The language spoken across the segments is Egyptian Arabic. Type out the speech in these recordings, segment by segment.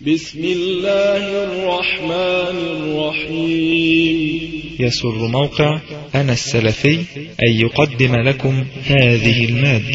بسم الله الرحمن الرحيم يسر موقع أنا السلفي أن يقدم لكم هذه المادة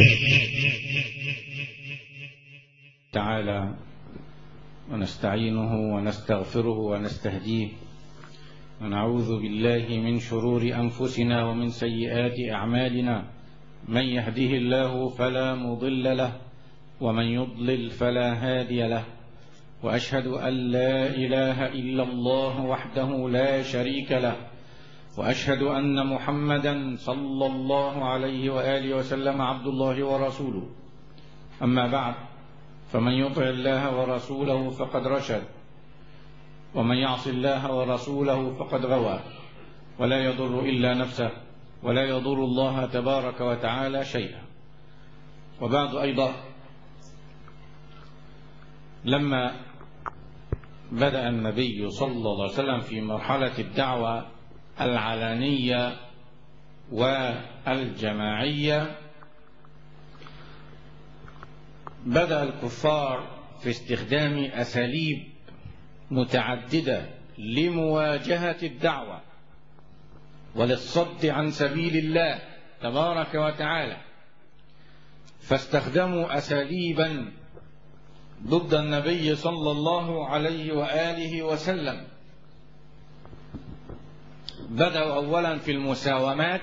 تعالى ونستعينه ونستغفره ونستهديه ونعوذ بالله من شرور أنفسنا ومن سيئات أعمالنا من يهده الله فلا مضل له ومن يضلل فلا هادي له وأشهد أن لا إله إلا الله وحده لا شريك له وأشهد أن محمدا صلى الله عليه وآله وسلم عبد الله ورسوله أما بعد فمن يطع الله ورسوله فقد رشد ومن يعص الله ورسوله فقد غوى ولا يضر إلا نفسه ولا يضر الله تبارك وتعالى شيئا وبعد أيضا لما بدأ النبي صلى الله عليه وسلم في مرحلة الدعوة العلانية والجماعية بدأ الكفار في استخدام أساليب متعددة لمواجهة الدعوة وللصد عن سبيل الله تبارك وتعالى فاستخدموا أساليبا ضد النبي صلى الله عليه وآله وسلم بدأوا أولا في المساومات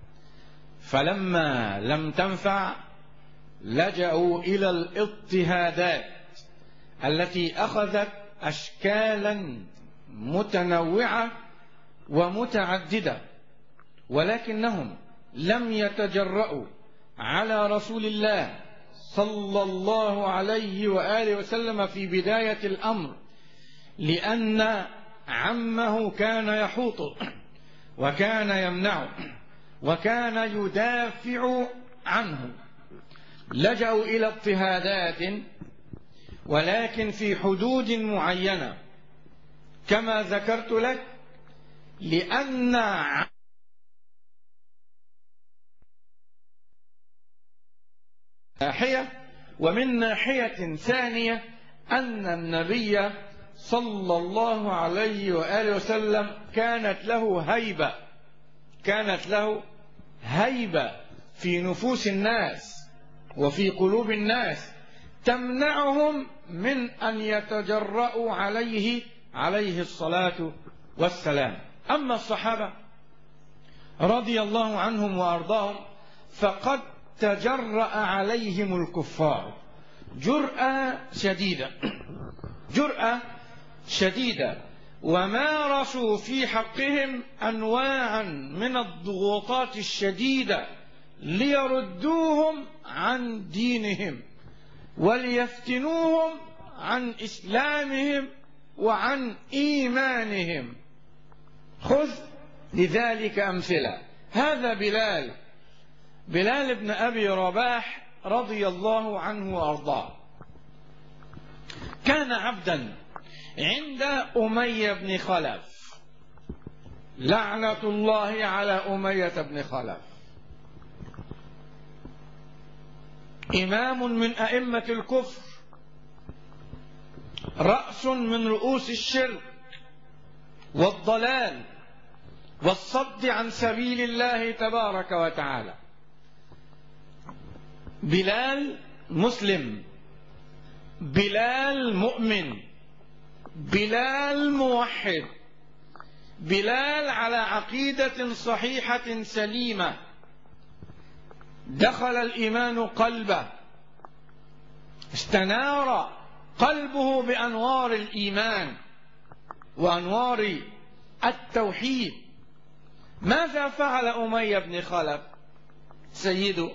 فلما لم تنفع لجأوا إلى الاضطهادات التي أخذت أشكالا متنوعة ومتعددة ولكنهم لم يتجرؤوا على رسول الله صلى الله عليه وآله وسلم في بداية الأمر لأن عمه كان يحوط وكان يمنع وكان يدافع عنه لجأوا إلى اضطهادات ولكن في حدود معينة كما ذكرت لك لأن ناحية ومن ناحية ثانية أن النبي صلى الله عليه وآله وسلم كانت له هيبة كانت له هيبة في نفوس الناس وفي قلوب الناس تمنعهم من أن يتجرؤوا عليه عليه الصلاة والسلام أما الصحابة رضي الله عنهم وأرضاهم فقد تجرأ عليهم الكفار جرأة شديدة جرأة شديدة ومارسوا في حقهم أنواعا من الضغوطات الشديدة ليردوهم عن دينهم وليفتنوهم عن إسلامهم وعن إيمانهم خذ لذلك أمثلة هذا بلال بلال بن أبي رباح رضي الله عنه وأرضاه كان عبدا عند أمية بن خلف لعنة الله على أمية بن خلف إمام من أئمة الكفر رأس من رؤوس الشرك والضلال والصد عن سبيل الله تبارك وتعالى بلال مسلم بلال مؤمن بلال موحد بلال على عقيدة صحيحة سليمة دخل الإيمان قلبه استنار قلبه بأنوار الإيمان وأنوار التوحيد ماذا فعل أمية بن خلف سيده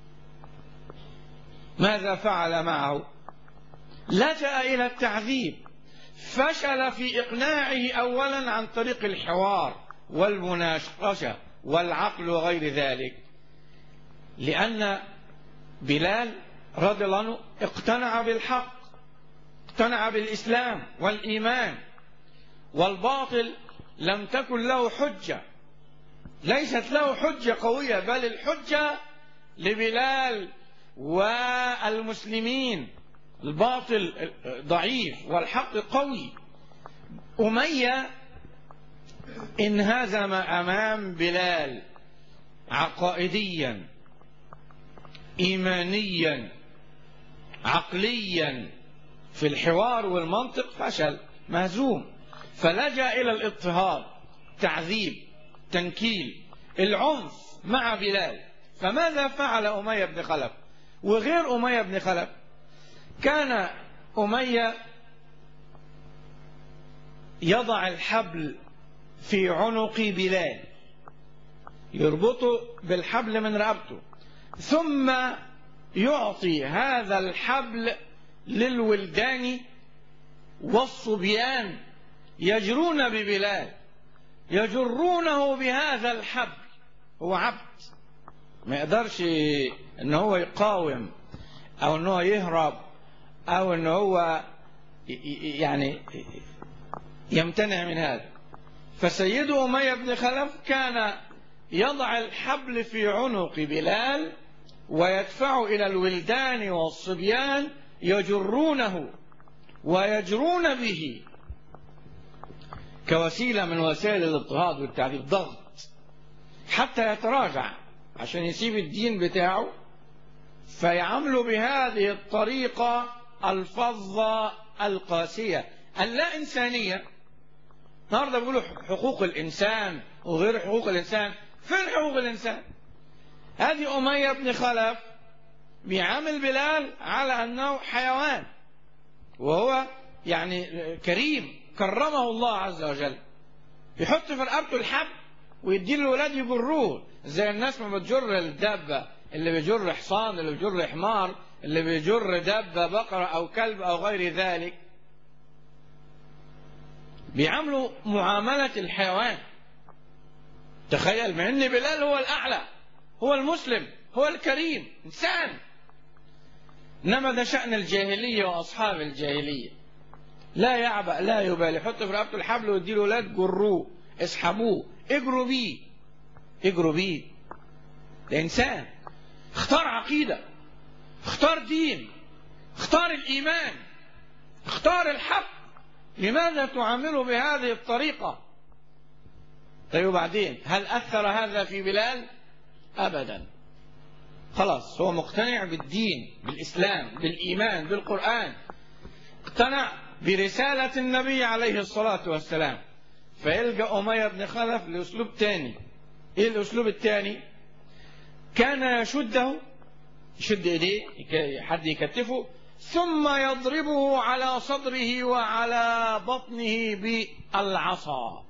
ماذا فعل معه لجأ إلى التعذيب فشل في إقناعه أولا عن طريق الحوار والمناقشة والعقل وغير ذلك لأن بلال رضي الله عنه اقتنع بالحق اقتنع بالإسلام والإيمان والباطل لم تكن له حجة ليست له حجة قوية بل الحجة لبلال والمسلمين الباطل ضعيف والحق قوي أمية انهزم أمام بلال عقائديا إيمانيا عقليا في الحوار والمنطق فشل مهزوم فلجأ إلى الاضطهاد تعذيب تنكيل العنف مع بلال فماذا فعل أمية بن خلف وغير أمية بن خلف كان أمية يضع الحبل في عنق بلال يربطه بالحبل من رقبته ثم يعطي هذا الحبل للولدان والصبيان يجرون ببلال يجرونه بهذا الحبل هو عبد ما يقدرش ان هو يقاوم او ان هو يهرب او ان هو يعني يمتنع من هذا فسيد أمية بن خلف كان يضع الحبل في عنق بلال ويدفع إلى الولدان والصبيان يجرونه ويجرون به كوسيلة من وسائل الاضطهاد والتعذيب ضغط حتى يتراجع عشان يسيب الدين بتاعه فيعملوا بهذه الطريقة الفظة القاسية اللا إنسانية النهارده بيقولوا حقوق الإنسان وغير حقوق الإنسان فين حقوق الإنسان هذه أمية بن خلف بيعامل بلال على أنه حيوان وهو يعني كريم كرمه الله عز وجل يحط في رقبته الحبل ويدي الولاد يجروه زي الناس ما بتجر الدابة اللي بيجر حصان اللي بيجر حمار اللي بيجر دابة بقرة أو كلب أو غير ذلك بيعاملوا معاملة الحيوان تخيل مع ان بلال هو الاعلى هو المسلم هو الكريم انسان انما ده شأن الجاهلية واصحاب الجاهلية لا يعبأ لا يبالي يحط في رقبته الحبل ويدي له ولاد جروه اسحبوه اجروا بيه اجروا بيه ده انسان اختار عقيدة اختار دين اختار الايمان اختار الحق لماذا تعامله بهذه الطريقة طيب وبعدين هل أثر هذا في بلال أبدا خلاص هو مقتنع بالدين بالإسلام بالإيمان بالقرآن اقتنع برسالة النبي عليه الصلاة والسلام فيلجأ أمية بن خلف لأسلوب تاني إيه الأسلوب الثاني كان يشده يشد إيديه حد يكتفه ثم يضربه على صدره وعلى بطنه بالعصا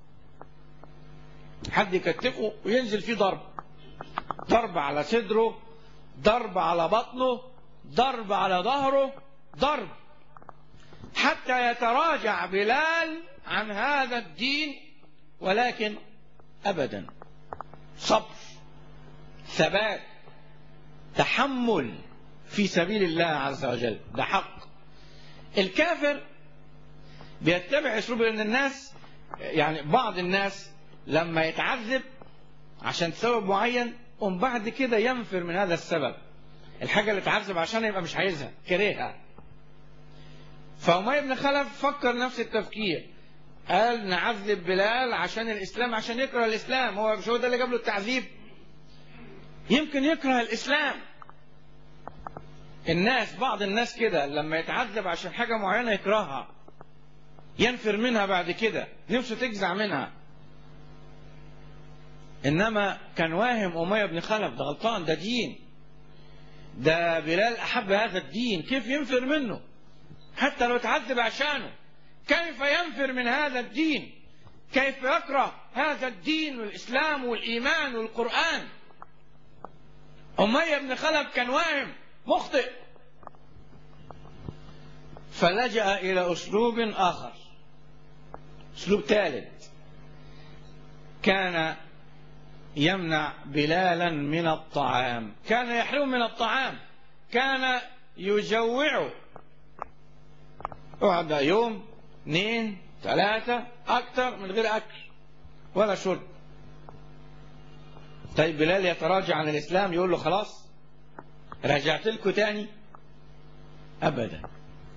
حد يكتفه وينزل فيه ضرب ضرب على صدره ضرب على بطنه ضرب على ظهره ضرب حتى يتراجع بلال عن هذا الدين ولكن ابدا صبر ثبات تحمل في سبيل الله عز وجل ده حق الكافر بيتبع اسلوب ان الناس يعني بعض الناس لما يتعذب عشان سبب معين قم بعد كده ينفر من هذا السبب الحاجة اللي اتعذب عشانها يبقى مش عايزها كرهها فأمية بن خلف فكر نفس التفكير قال نعذب بلال عشان الإسلام عشان يكره الإسلام هو مش هو ده اللي جاب له التعذيب يمكن يكره الإسلام الناس بعض الناس كده لما يتعذب عشان حاجة معينة يكرهها ينفر منها بعد كده نفسه تجزع منها إنما كان واهم أمية بن خلف ده غلطان ده دين ده بلال أحب هذا الدين كيف ينفر منه حتى لو تعذب عشانه كيف ينفر من هذا الدين كيف يكره هذا الدين والإسلام والإيمان والقرآن أمية بن خلف كان واهم مخطئ فلجأ إلى أسلوب آخر أسلوب ثالث كان يمنع بلالا من الطعام كان يحرم من الطعام كان يجوعه اقعد يوم اثنين ثلاثة أكثر من غير أكل ولا شرب طيب بلال يتراجع عن الإسلام يقول له خلاص رجعت لكم تاني أبدا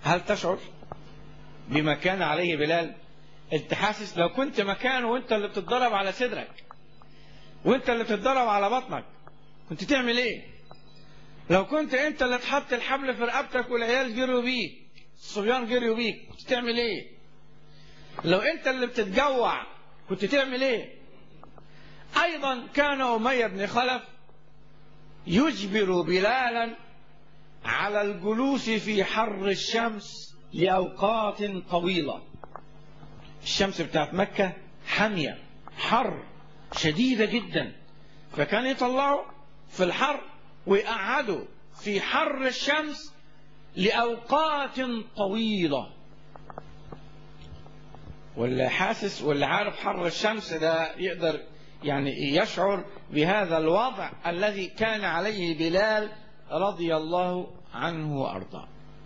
هل تشعر بما كان عليه بلال انت حاسس لو كنت مكانه وانت اللي بتتضرب على صدرك وانت اللي بتتضرب على بطنك كنت تعمل ايه لو كنت انت اللي تحط الحبل في رقبتك والعيال جروا بيك الصبيان جروا بيك كنت تعمل ايه لو انت اللي بتتجوع كنت تعمل ايه ايضا كان اميه بن خلف يجبر بلالا على الجلوس في حر الشمس لاوقات طويله الشمس بتاعت مكه حاميه حر شديده جدا فكان يطلعوا في الحر ويقعدوا في حر الشمس لاوقات طويله واللي حاسس واللي عارف حر الشمس ده يقدر يعني يشعر بهذا الوضع الذي كان عليه بلال رضي الله عنه وارضاه.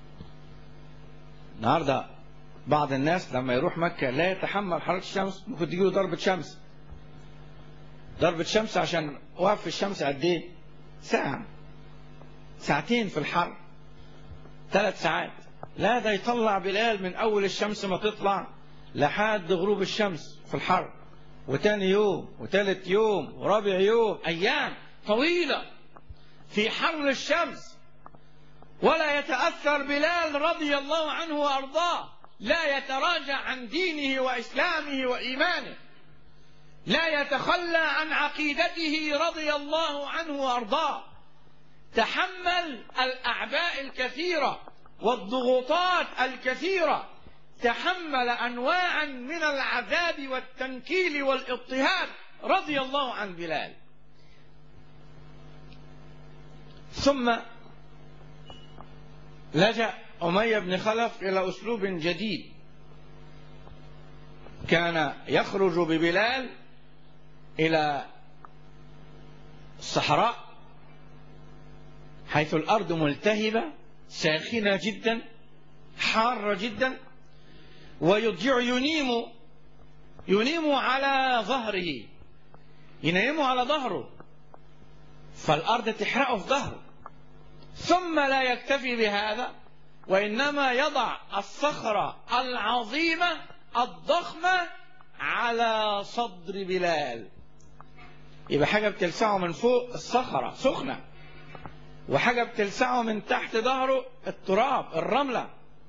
النهارده بعض الناس لما يروح مكه لا يتحمل حراره الشمس ممكن تجيله ضربه شمس. ضربه شمس عشان واقف في الشمس قد ايه؟ ساعه. ساعتين في الحر. ثلاث ساعات. لا ده يطلع بلال من اول الشمس ما تطلع لحد غروب الشمس في الحر وتاني يوم وتالت يوم ورابع يوم أيام طويلة في حر الشمس ولا يتأثر بلال رضي الله عنه وأرضاه لا يتراجع عن دينه وإسلامه وإيمانه لا يتخلى عن عقيدته رضي الله عنه وأرضاه تحمل الأعباء الكثيرة والضغوطات الكثيرة تحمل انواعا من العذاب والتنكيل والاضطهاد رضي الله عن بلال ثم لجا اميه بن خلف الى اسلوب جديد كان يخرج ببلال الى الصحراء حيث الارض ملتهبه ساخنه جدا حاره جدا ويضجع ينيم ينيم على ظهره ينيم على ظهره فالأرض تحرقه في ظهره ثم لا يكتفي بهذا وإنما يضع الصخرة العظيمة الضخمة على صدر بلال يبقى حاجة بتلسعه من فوق الصخرة سخنة وحاجة بتلسعه من تحت ظهره التراب الرملة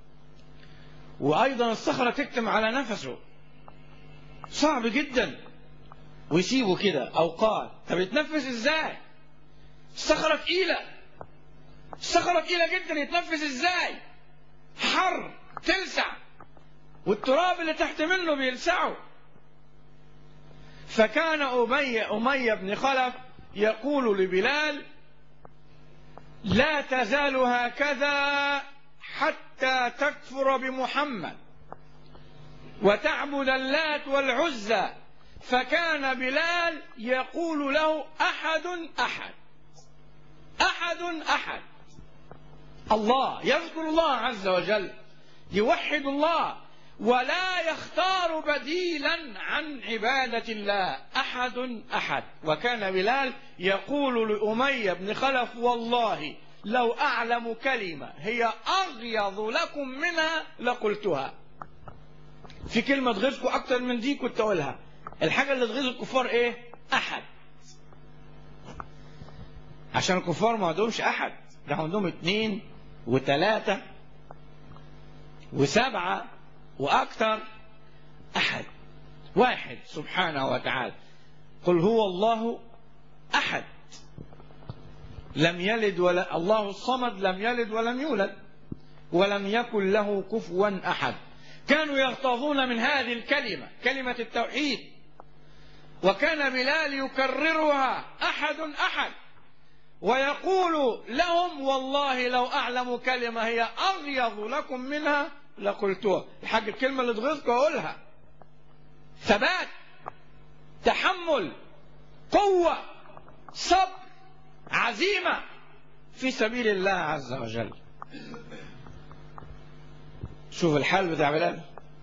وايضا الصخره تكتم على نفسه صعب جدا ويسيبه كده اوقات طب يتنفس ازاي الصخره تقيله الصخره تقيله جدا يتنفس ازاي حر تلسع والتراب اللي تحت منه بيلسعه فكان أمية أمية بن خلف يقول لبلال لا تزال هكذا حتى تكفر بمحمد وتعبد اللات والعزى فكان بلال يقول له احد احد احد احد الله يذكر الله عز وجل يوحد الله ولا يختار بديلا عن عبادة الله أحد أحد وكان بلال يقول لأمية بن خلف والله لو أعلم كلمة هي أغيظ لكم منها لقلتها في كلمة تغيظكم أكتر من دي كنت أقولها الحاجة اللي تغيظ الكفار إيه أحد عشان الكفار ما عندهمش أحد ده عندهم اتنين وتلاتة وسبعة وأكثر أحد واحد سبحانه وتعالى قل هو الله أحد لم يلد ولا الله الصمد لم يلد ولم يولد ولم يكن له كفوا احد كانوا يغتاظون من هذه الكلمه كلمه التوحيد وكان بلال يكررها احد احد ويقول لهم والله لو اعلم كلمه هي اغيظ لكم منها لقلتها الحاجه الكلمه اللي تغيظكم اقولها ثبات تحمل قوه صبر عزيمة في سبيل الله عز وجل شوف الحال بتاع بلال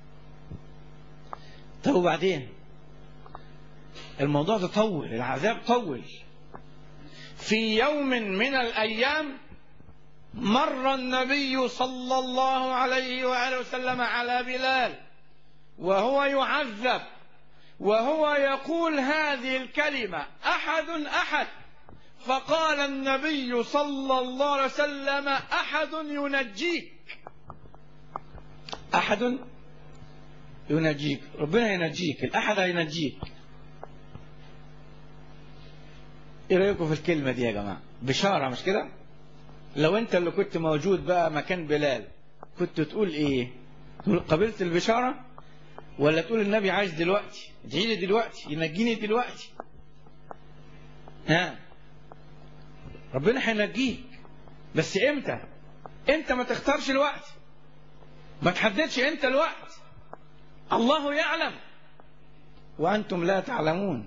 طب وبعدين الموضوع ده طول العذاب طول في يوم من الأيام مر النبي صلى الله عليه وآله وسلم على بلال وهو يعذب وهو يقول هذه الكلمة أحد أحد فقال النبي صلى الله عليه وسلم أحد ينجيك أحد ينجيك ربنا ينجيك الأحد هينجيك ايه رايكم في الكلمة دي يا جماعة بشارة مش كده لو انت اللي كنت موجود بقى مكان بلال كنت تقول ايه تقول قبلت البشارة ولا تقول النبي عايز دلوقتي ادعي لي دلوقتي ينجيني دلوقتي ها ربنا هينجيك بس امتى انت ما تختارش الوقت ما تحددش انت الوقت الله يعلم وانتم لا تعلمون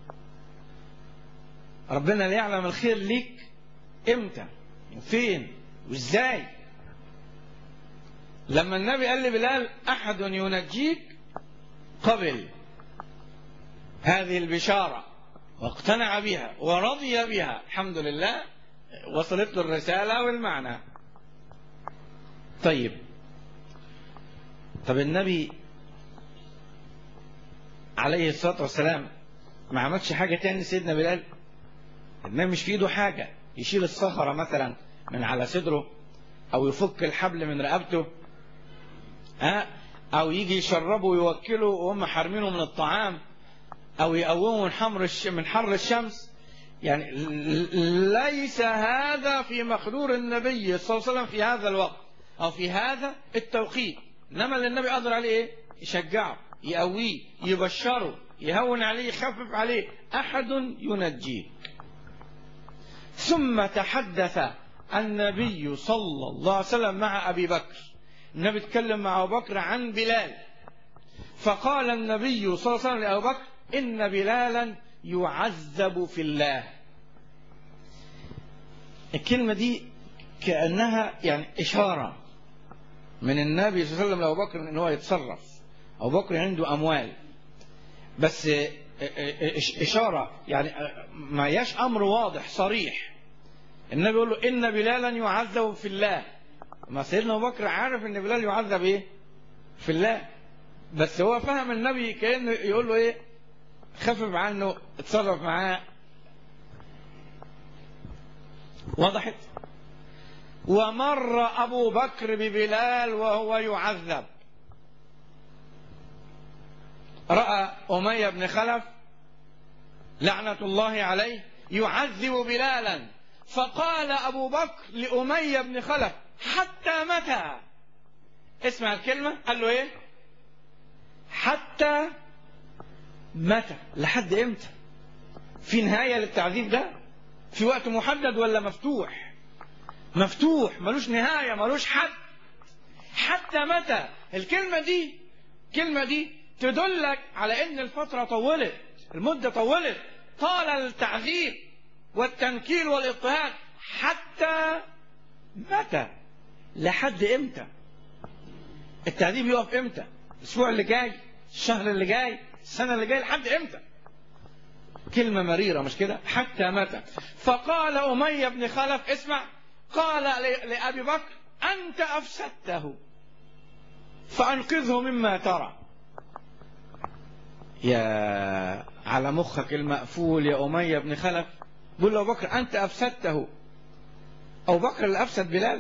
ربنا لا يعلم الخير ليك امتى وفين وازاي لما النبي قال لبلال احد ينجيك قبل هذه البشاره واقتنع بها ورضي بها الحمد لله وصلت له الرساله والمعنى طيب طب النبي عليه الصلاه والسلام ما عملش حاجه تاني سيدنا بلال النبي مش في ايده حاجه يشيل الصخره مثلا من على صدره او يفك الحبل من رقبته ها او يجي يشربه ويوكله وهم حارمينه من الطعام او يقومه من حمر الش... من حر الشمس يعني ليس هذا في مقدور النبي صلى الله عليه وسلم في هذا الوقت او في هذا التوقيت انما اللي النبي قدر عليه ايه يشجعه يقويه يبشره يهون عليه يخفف عليه احد ينجيه ثم تحدث النبي صلى الله عليه وسلم مع ابي بكر النبي اتكلم مع ابو بكر عن بلال فقال النبي صلى الله عليه وسلم لابو بكر ان بلالا يعذب في الله الكلمه دي كانها يعني اشاره من النبي صلى الله عليه وسلم لابو بكر ان هو يتصرف ابو بكر عنده اموال بس اشاره يعني ما ياش امر واضح صريح النبي يقول له ان بلالا يعذب في الله ما سيدنا ابو بكر عارف ان بلال يعذب ايه في الله بس هو فهم النبي كانه يقول له ايه خفف عنه اتصرف معاه وضحت ومر ابو بكر ببلال وهو يعذب راى اميه بن خلف لعنه الله عليه يعذب بلالا فقال ابو بكر لاميه بن خلف حتى متى اسمع الكلمه قال له ايه حتى متى لحد امتى في نهايه للتعذيب ده في وقت محدد ولا مفتوح مفتوح ملوش نهايه ملوش حد حتى متى الكلمه دي الكلمه دي تدلك على ان الفتره طولت المده طولت طال التعذيب والتنكيل والاضطهاد حتى متى لحد امتى التعذيب يقف امتى الاسبوع اللي جاي الشهر اللي جاي السنه اللي جايه لحد امتى كلمه مريره مش كده حتى متى فقال اميه بن خلف اسمع قال لابي بكر انت افسدته فانقذه مما ترى يا على مخك المقفول يا أمية بن خلف قل له أبو بكر أنت أفسدته أبو بكر اللي أفسد بلال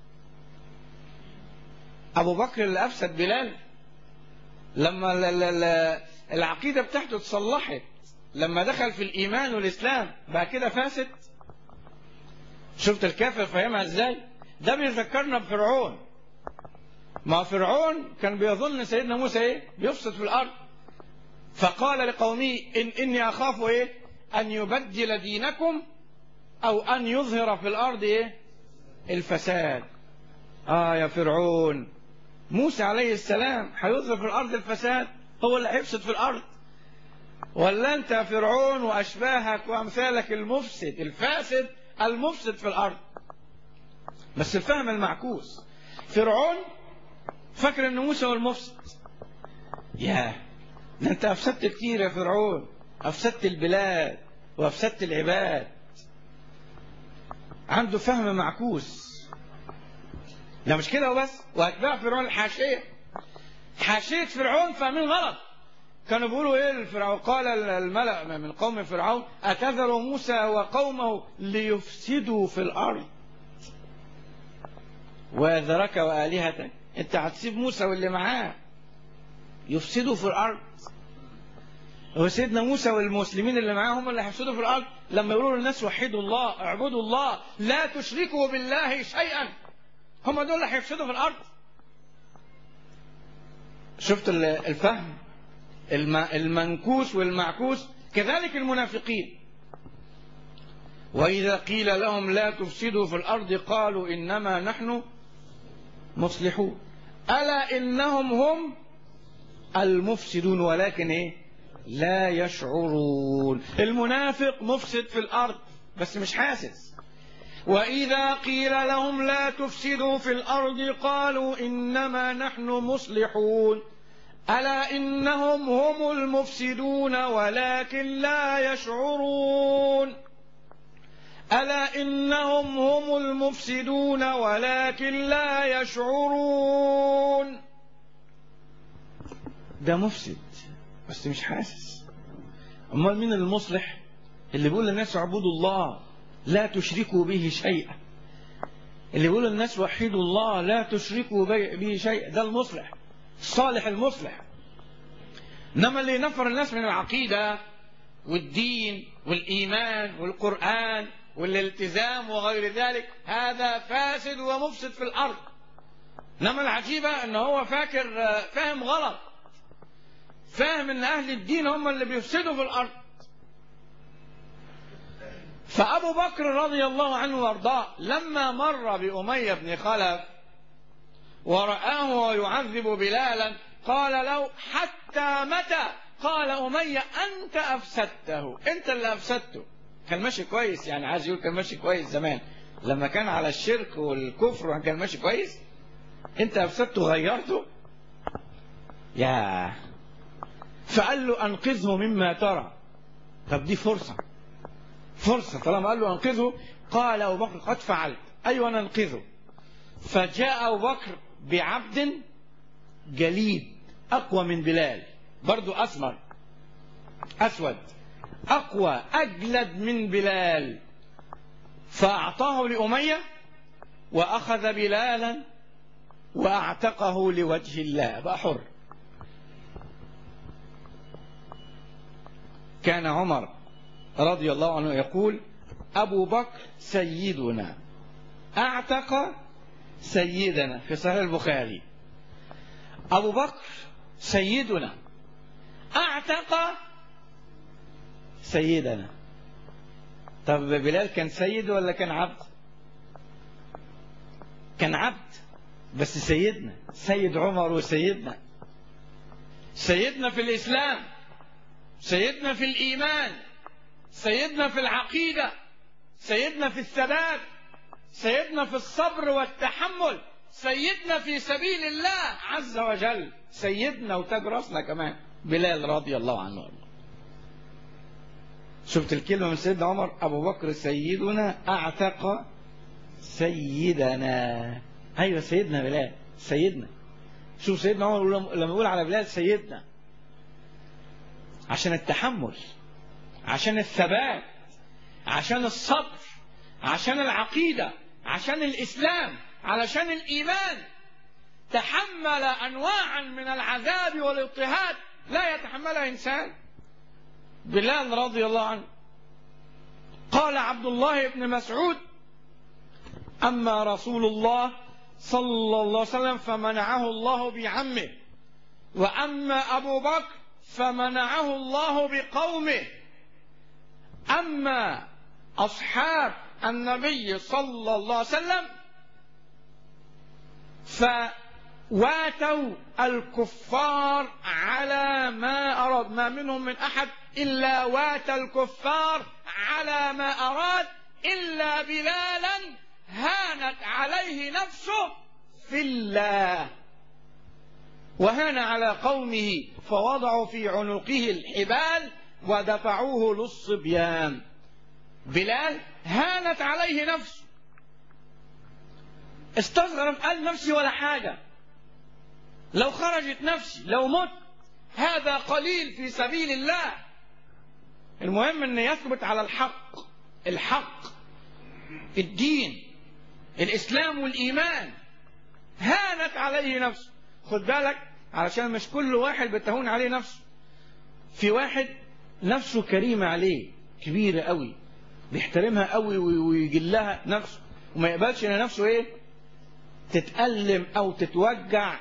أبو بكر اللي أفسد بلال لما العقيدة بتاعته اتصلحت لما دخل في الإيمان والإسلام بقى كده فاسد شفت الكافر فاهمها ازاي ده بيذكرنا بفرعون ما فرعون كان بيظن سيدنا موسى ايه بيفسد في الارض فقال لقومه إن إني أخاف إيه أن يبدل دينكم أو أن يظهر في الأرض إيه الفساد آه يا فرعون موسى عليه السلام هيظهر في الأرض الفساد هو اللي هيفسد في الأرض ولا أنت يا فرعون وأشباهك وأمثالك المفسد الفاسد المفسد في الأرض بس الفهم المعكوس فرعون فاكر ان موسى هو المفسد ياه ده انت افسدت كتير يا فرعون افسدت البلاد وافسدت العباد عنده فهم معكوس ده مش كده وبس واتباع فرعون الحاشيه حاشيه فرعون فاهمين غلط كانوا بيقولوا ايه الفرعون قال الملأ من قوم فرعون اتذر موسى وقومه ليفسدوا في الارض وذرك والهتك انت هتسيب موسى واللي معاه يفسدوا في الارض هو سيدنا موسى والمسلمين اللي معاه هم اللي هيفسدوا في الارض لما يقولوا للناس وحدوا الله اعبدوا الله لا تشركوا بالله شيئا هم دول اللي هيفسدوا في الارض شفت الفهم المنكوس والمعكوس كذلك المنافقين وإذا قيل لهم لا تفسدوا في الأرض قالوا إنما نحن مصلحون ألا إنهم هم المفسدون ولكن إيه لا يشعرون المنافق مفسد في الأرض بس مش حاسس وإذا قيل لهم لا تفسدوا في الأرض قالوا إنما نحن مصلحون ألا إنهم هم المفسدون ولكن لا يشعرون ألا إنهم هم المفسدون ولكن لا يشعرون ده مفسد بس مش حاسس أمال مين المصلح اللي بيقول للناس اعبدوا الله لا تشركوا به شيئا اللي بيقول للناس وحدوا الله لا تشركوا به شيئا ده المصلح الصالح المصلح انما اللي ينفر الناس من العقيده والدين والايمان والقران والالتزام وغير ذلك هذا فاسد ومفسد في الارض انما العجيبه ان هو فاكر فاهم غلط فاهم ان اهل الدين هم اللي بيفسدوا في الارض فابو بكر رضي الله عنه وارضاه لما مر باميه بن خلف ورآه يعذب بلالا قال له حتى متى قال أمية أنت أفسدته أنت اللي أفسدته كان ماشي كويس يعني عايز يقول كان ماشي كويس زمان لما كان على الشرك والكفر كان ماشي كويس أنت أفسدته غيرته يا فقال له أنقذه مما ترى طب دي فرصة فرصة طالما قال له أنقذه قال أبو بكر قد فعلت أيوة ننقذه فجاء أبو بكر بعبد جليد أقوى من بلال برضو أسمر أسود أقوى أجلد من بلال فأعطاه لأمية وأخذ بلالا وأعتقه لوجه الله بقى حر كان عمر رضي الله عنه يقول أبو بكر سيدنا أعتق سيدنا في صحيح البخاري أبو بكر سيدنا أعتق سيدنا طب بلال كان سيد ولا كان عبد كان عبد بس سيدنا سيد عمر وسيدنا سيدنا في الإسلام سيدنا في الإيمان سيدنا في العقيدة سيدنا في الثبات سيدنا في الصبر والتحمل سيدنا في سبيل الله عز وجل سيدنا وتاج راسنا كمان بلال رضي الله عنه شفت الكلمة من سيدنا عمر أبو بكر سيدنا أعتق سيدنا أيوة سيدنا بلال سيدنا شوف سيدنا عمر لما يقول على بلال سيدنا عشان التحمل عشان الثبات عشان الصبر عشان العقيدة عشان الإسلام علشان الإيمان تحمل أنواعا من العذاب والاضطهاد لا يتحملها إنسان بلال رضي الله عنه قال عبد الله بن مسعود أما رسول الله صلى الله عليه وسلم فمنعه الله بعمه وأما أبو بكر فمنعه الله بقومه أما أصحاب النبي صلى الله عليه وسلم فواتوا الكفار على ما أراد ما منهم من أحد إلا وات الكفار على ما أراد إلا بلالا هانت عليه نفسه في الله وهان على قومه فوضعوا في عنقه الحبال ودفعوه للصبيان بلال هانت عليه نفسه استصغر قال نفسي ولا حاجة لو خرجت نفسي لو مت هذا قليل في سبيل الله المهم ان يثبت على الحق الحق الدين الاسلام والايمان هانت عليه نفسه خد بالك علشان مش كل واحد بتهون عليه نفسه في واحد نفسه كريمة عليه كبيرة قوي بيحترمها قوي ويجلها نفسه وما يقبلش ان نفسه ايه تتألم او تتوجع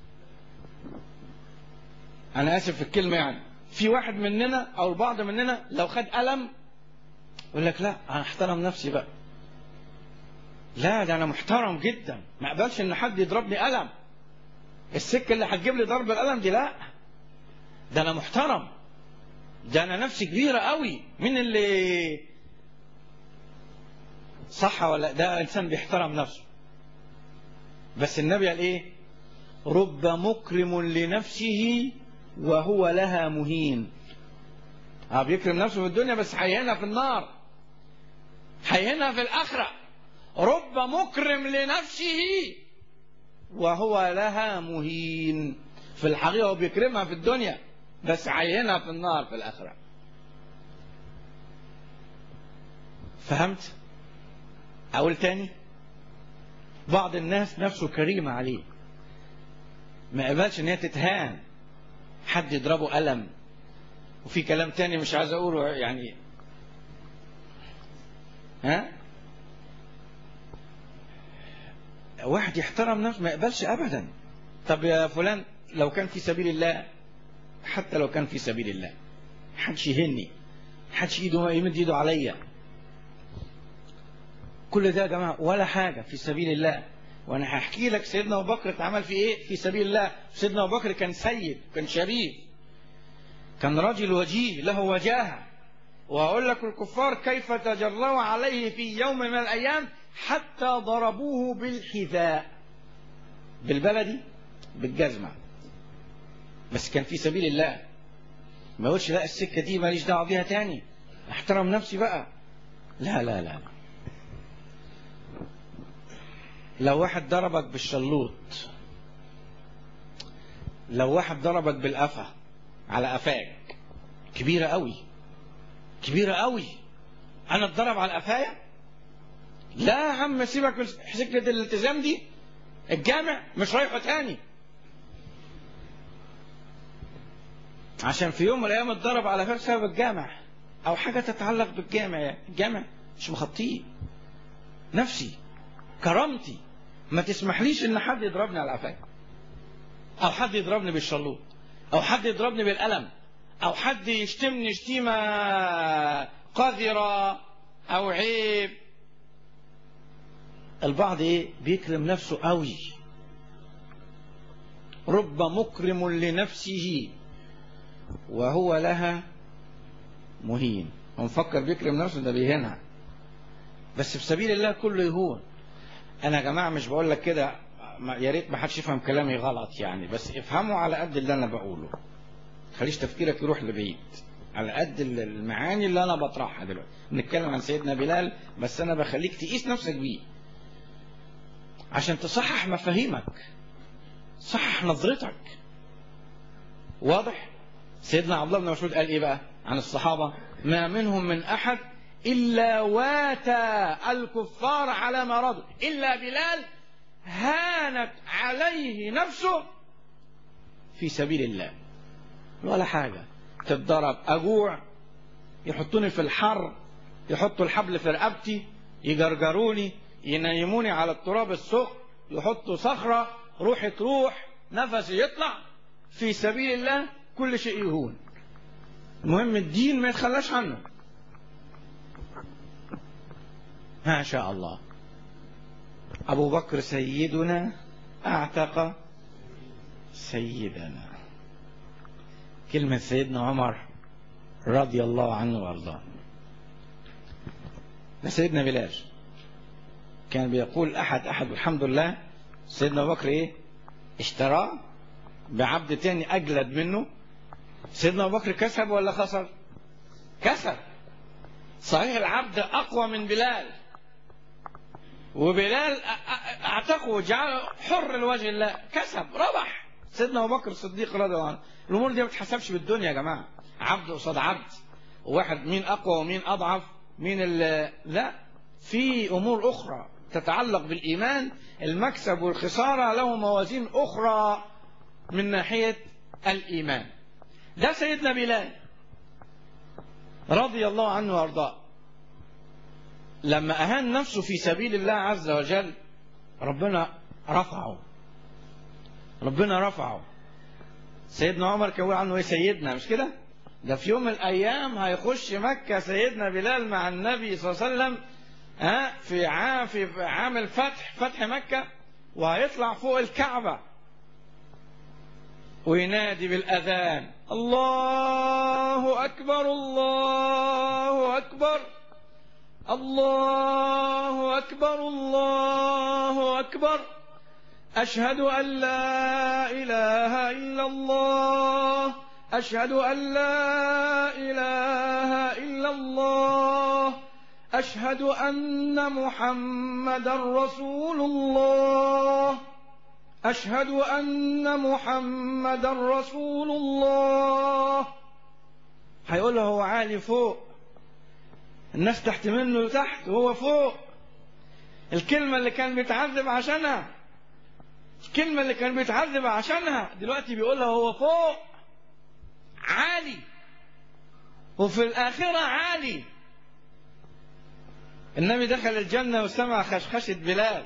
انا اسف في الكلمة يعني في واحد مننا او البعض مننا لو خد ألم يقول لك لا انا احترم نفسي بقى لا ده انا محترم جدا ما اقبلش ان حد يضربني ألم السكة اللي هتجيب لي ضرب الألم دي لا ده انا محترم ده انا نفسي كبيرة قوي مين اللي صح ولا ده انسان بيحترم نفسه بس النبي قال ايه رب مكرم لنفسه وهو لها مهين اه بيكرم نفسه في الدنيا بس هيهنها في النار هيهنها في الاخره رب مكرم لنفسه وهو لها مهين في الحقيقه هو بيكرمها في الدنيا بس عينها في النار في الآخرة فهمت أقول تاني بعض الناس نفسه كريمة عليه ما قبلش ان هي تتهان حد يضربه قلم وفي كلام تاني مش عايز اقوله يعني ها واحد يحترم نفسه ما يقبلش ابدا طب يا فلان لو كان في سبيل الله حتى لو كان في سبيل الله حدش يهني حدش ايده يمد ايده عليا كل ده يا جماعه ولا حاجه في سبيل الله وانا هحكي لك سيدنا ابو بكر اتعمل في ايه في سبيل الله سيدنا ابو بكر كان سيد كان شريف كان راجل وجيه له وجاهه وهقول لك الكفار كيف تجروا عليه في يوم من الايام حتى ضربوه بالحذاء بالبلدي بالجزمه بس كان في سبيل الله ما يقولش لا السكة دي ماليش دعوة بيها تاني احترم نفسي بقى لا لا لا لو واحد ضربك بالشلوط لو واحد ضربك بالقفا على قفاك كبيرة قوي كبيرة قوي انا اتضرب على قفايا لا يا عم سيبك من سكة الالتزام دي الجامع مش رايحه تاني عشان في يوم من الايام اتضرب على فخذ بسبب الجامع او حاجه تتعلق بالجامع يعني الجامع مش مخطيه نفسي كرامتي ما تسمحليش ان حد يضربني على قفايا او حد يضربني بالشلوط او حد يضربني بالقلم او حد يشتمني شتيمه قذره او عيب البعض ايه بيكرم نفسه قوي رب مكرم لنفسه وهو لها مهين ومفكر بيكرم نفسه ده بيهينها بس في سبيل الله كله يهون انا يا جماعه مش بقول لك كده يا ريت ما حدش يفهم كلامي غلط يعني بس افهموا على قد اللي انا بقوله خليش تفكيرك يروح لبعيد على قد المعاني اللي انا بطرحها دلوقتي نتكلم عن سيدنا بلال بس انا بخليك تقيس نفسك بيه عشان تصحح مفاهيمك صحح نظرتك واضح سيدنا عبد الله بن مسعود قال ايه بقى عن الصحابه ما منهم من احد الا واتى الكفار على ما رضوا الا بلال هانت عليه نفسه في سبيل الله ولا حاجه تتضرب اجوع يحطوني في الحر يحطوا الحبل في رقبتي يجرجروني ينيموني على التراب السخن يحطوا صخره روحي تروح نفسي يطلع في سبيل الله كل شيء يهون المهم الدين ما يتخلاش عنه ما شاء الله أبو بكر سيدنا أعتق سيدنا كلمة سيدنا عمر رضي الله عنه وارضاه سيدنا بلال كان بيقول أحد أحد الحمد لله سيدنا أبو بكر إيه اشتراه بعبد تاني أجلد منه سيدنا أبو بكر كسب ولا خسر كسب صحيح العبد أقوى من بلال وبلال أ- أ- اعتقه وجعله حر لوجه الله كسب ربح سيدنا ابو بكر الصديق رضي الله عنه الامور دي ما بتحسبش بالدنيا يا جماعه عبد قصاد عبد وواحد مين اقوى ومين اضعف مين ال- لا في امور اخرى تتعلق بالايمان المكسب والخساره له موازين اخرى من ناحيه الايمان ده سيدنا بلال رضي الله عنه وارضاه لما اهان نفسه في سبيل الله عز وجل ربنا رفعه ربنا رفعه سيدنا عمر كان يقول عنه ايه سيدنا مش كده ده في يوم من الايام هيخش مكه سيدنا بلال مع النبي صلى الله عليه وسلم ها في عام في عام الفتح فتح مكه وهيطلع فوق الكعبه وينادي بالاذان الله اكبر الله اكبر الله اكبر الله اكبر أشهد أن لا إله إلا الله أشهد أن لا إله إلا الله أشهد أن محمد رسول الله أشهد أن محمد رسول الله هيقول له هو عالي فوق الناس تحت منه تحت وهو فوق الكلمة اللي كان بيتعذب عشانها الكلمة اللي كان بيتعذب عشانها دلوقتي بيقولها هو فوق عالي وفي الآخرة عالي النبي دخل الجنة وسمع خشخشة بلال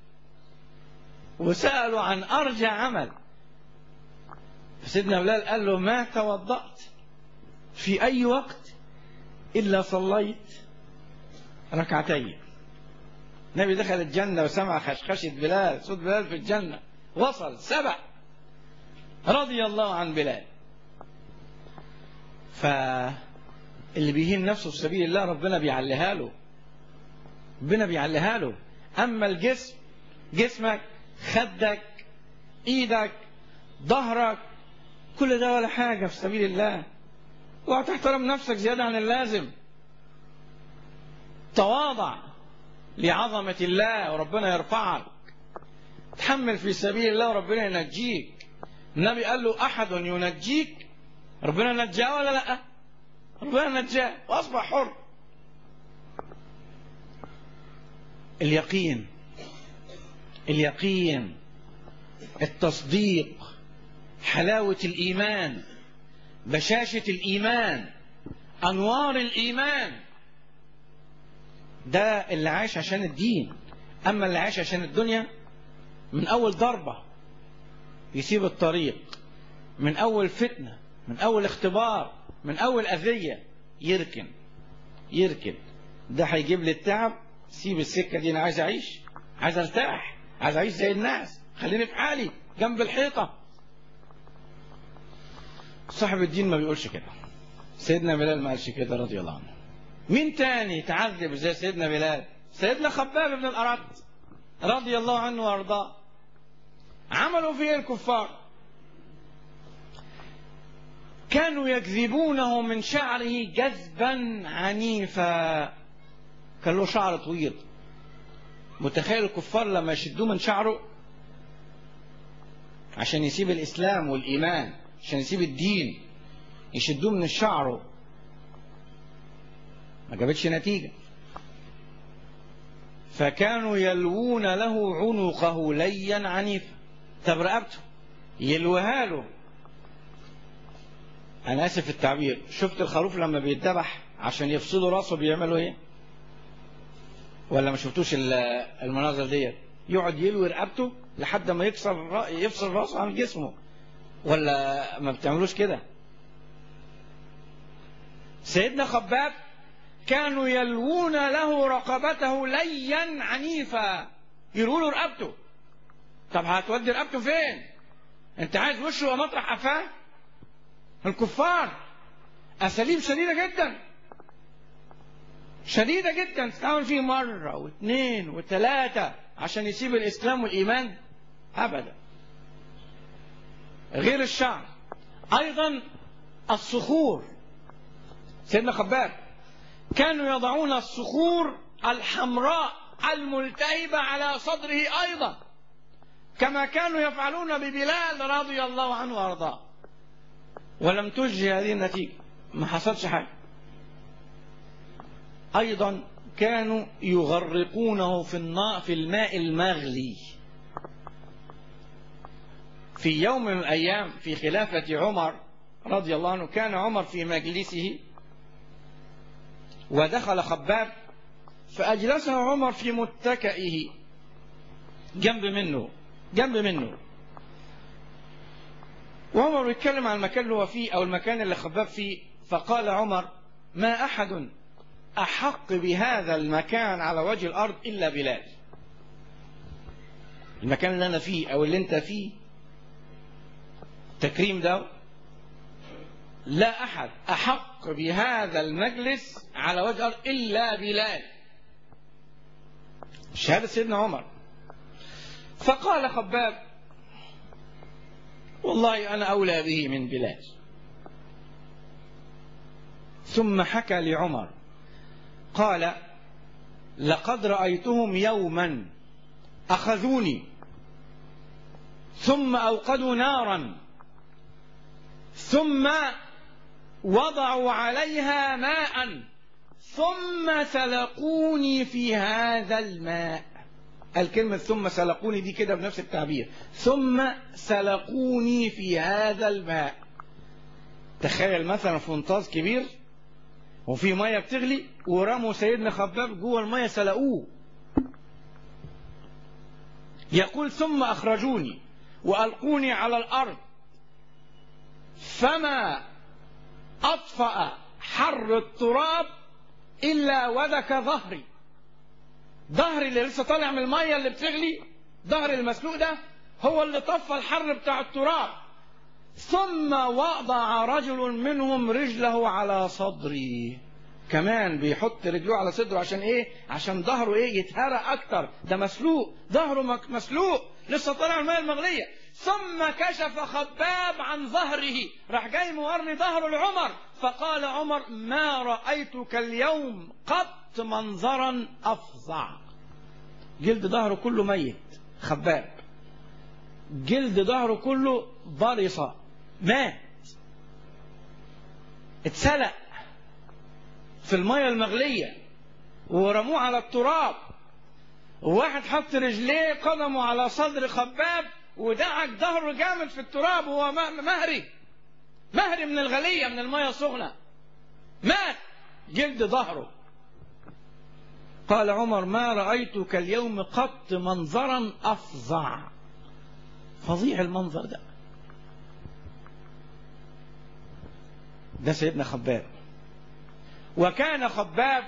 وسألوا عن أرجى عمل فسيدنا بلال قال له ما توضأت في أي وقت إلا صليت ركعتين النبي دخل الجنة وسمع خشخشة بلال صوت بلال في الجنة وصل سبع رضي الله عن بلال فاللي بيهين نفسه في سبيل الله ربنا بيعليها له ربنا بيعليها له أما الجسم جسمك خدك ايدك ظهرك كل ده ولا حاجة في سبيل الله وهتحترم نفسك زيادة عن اللازم تواضع لعظمة الله وربنا يرفعك تحمل في سبيل الله وربنا ينجيك النبي قال له أحد ينجيك ربنا نجاه ولا لا ربنا نجاه وأصبح حر اليقين اليقين التصديق حلاوة الإيمان بشاشة الإيمان أنوار الإيمان ده اللي عايش عشان الدين أما اللي عايش عشان الدنيا من أول ضربة يسيب الطريق من أول فتنة من أول اختبار من أول أذية يركن يركن ده هيجيب لي التعب سيب السكة دي أنا عايز أعيش عايز أرتاح عايز أعيش زي الناس خليني في حالي جنب الحيطة صاحب الدين ما بيقولش كده سيدنا بلال ما قالش كده رضي الله عنه مين تاني تعذب زي سيدنا بلال سيدنا خباب بن الأرط رضي الله عنه وارضاه عملوا فيه الكفار كانوا يجذبونه من شعره جذبا عنيفا كان له شعر طويل متخيل الكفار لما يشدوه من شعره عشان يسيب الإسلام والإيمان عشان يسيب الدين يشدوه من شعره ما جابتش نتيجة فكانوا يلوون له عنقه ليا عنيفا طب رقبته يلوها له انا اسف في التعبير شفت الخروف لما بيتذبح عشان يفصلوا راسه بيعملوا ايه ولا ما شفتوش المناظر ديت يقعد يلوي رقبته لحد ما يكسر يفصل راسه عن جسمه ولا ما بتعملوش كده سيدنا خباب كانوا يلوون له رقبته ليا عنيفا يلووا له رقبته طب هتودي رقبته فين انت عايز وشه يبقى مطرح قفاه الكفار اساليب شديده جدا شديده جدا تتعامل فيه مره واثنين وثلاثه عشان يسيب الاسلام والايمان ابدا غير الشعر ايضا الصخور سيدنا خباب كانوا يضعون الصخور الحمراء الملتهبة على صدره أيضا كما كانوا يفعلون ببلال رضي الله عنه وأرضاه ولم تجي هذه النتيجة ما حصلش حاجة أيضا كانوا يغرقونه في النار في الماء المغلي في يوم من الأيام في خلافة عمر رضي الله عنه كان عمر في مجلسه ودخل خباب فأجلسه عمر في متكئه جنب منه جنب منه وعمر يتكلم عن المكان اللي هو فيه أو المكان اللي خباب فيه فقال عمر ما أحد أحق بهذا المكان على وجه الأرض إلا بلال المكان اللي أنا فيه أو اللي أنت فيه تكريم ده لا أحد أحق بهذا المجلس على وجه الأرض إلا بلال شهادة سيدنا عمر فقال خباب والله أنا أولى به من بلال ثم حكى لعمر قال لقد رأيتهم يوما أخذوني ثم أوقدوا نارا ثم وضعوا عليها ماء ثم سلقوني في هذا الماء الكلمة ثم سلقوني دي كده بنفس التعبير ثم سلقوني في هذا الماء تخيل مثلا فنطاز كبير وفي ميه بتغلي ورموا سيدنا خباب جوه الميه سلقوه يقول ثم اخرجوني والقوني على الارض فما اطفا حر التراب الا ودك ظهري ظهري اللي لسه طالع من الميه اللي بتغلي ظهر المسلوق ده هو اللي طفى الحر بتاع التراب ثم وضع رجل منهم رجله على صدري كمان بيحط رجله على صدره عشان ايه عشان ظهره ايه يتهرى اكتر ده مسلوق ظهره مسلوق لسه طالع الماء المغليه ثم كشف خباب عن ظهره راح جاي مورني ظهره لعمر فقال عمر ما رايتك اليوم قط منظرا افظع جلد ظهره كله ميت خباب جلد ظهره كله ضرصة مات اتسلق في المية المغلية ورموه على التراب وواحد حط رجليه قدمه على صدر خباب ودعك ظهره جامد في التراب وهو مهري مهري من الغلية من المية السخنة مات جلد ظهره قال عمر ما رأيتك اليوم قط منظرا أفظع فظيع المنظر ده ده سيدنا خباب وكان خباب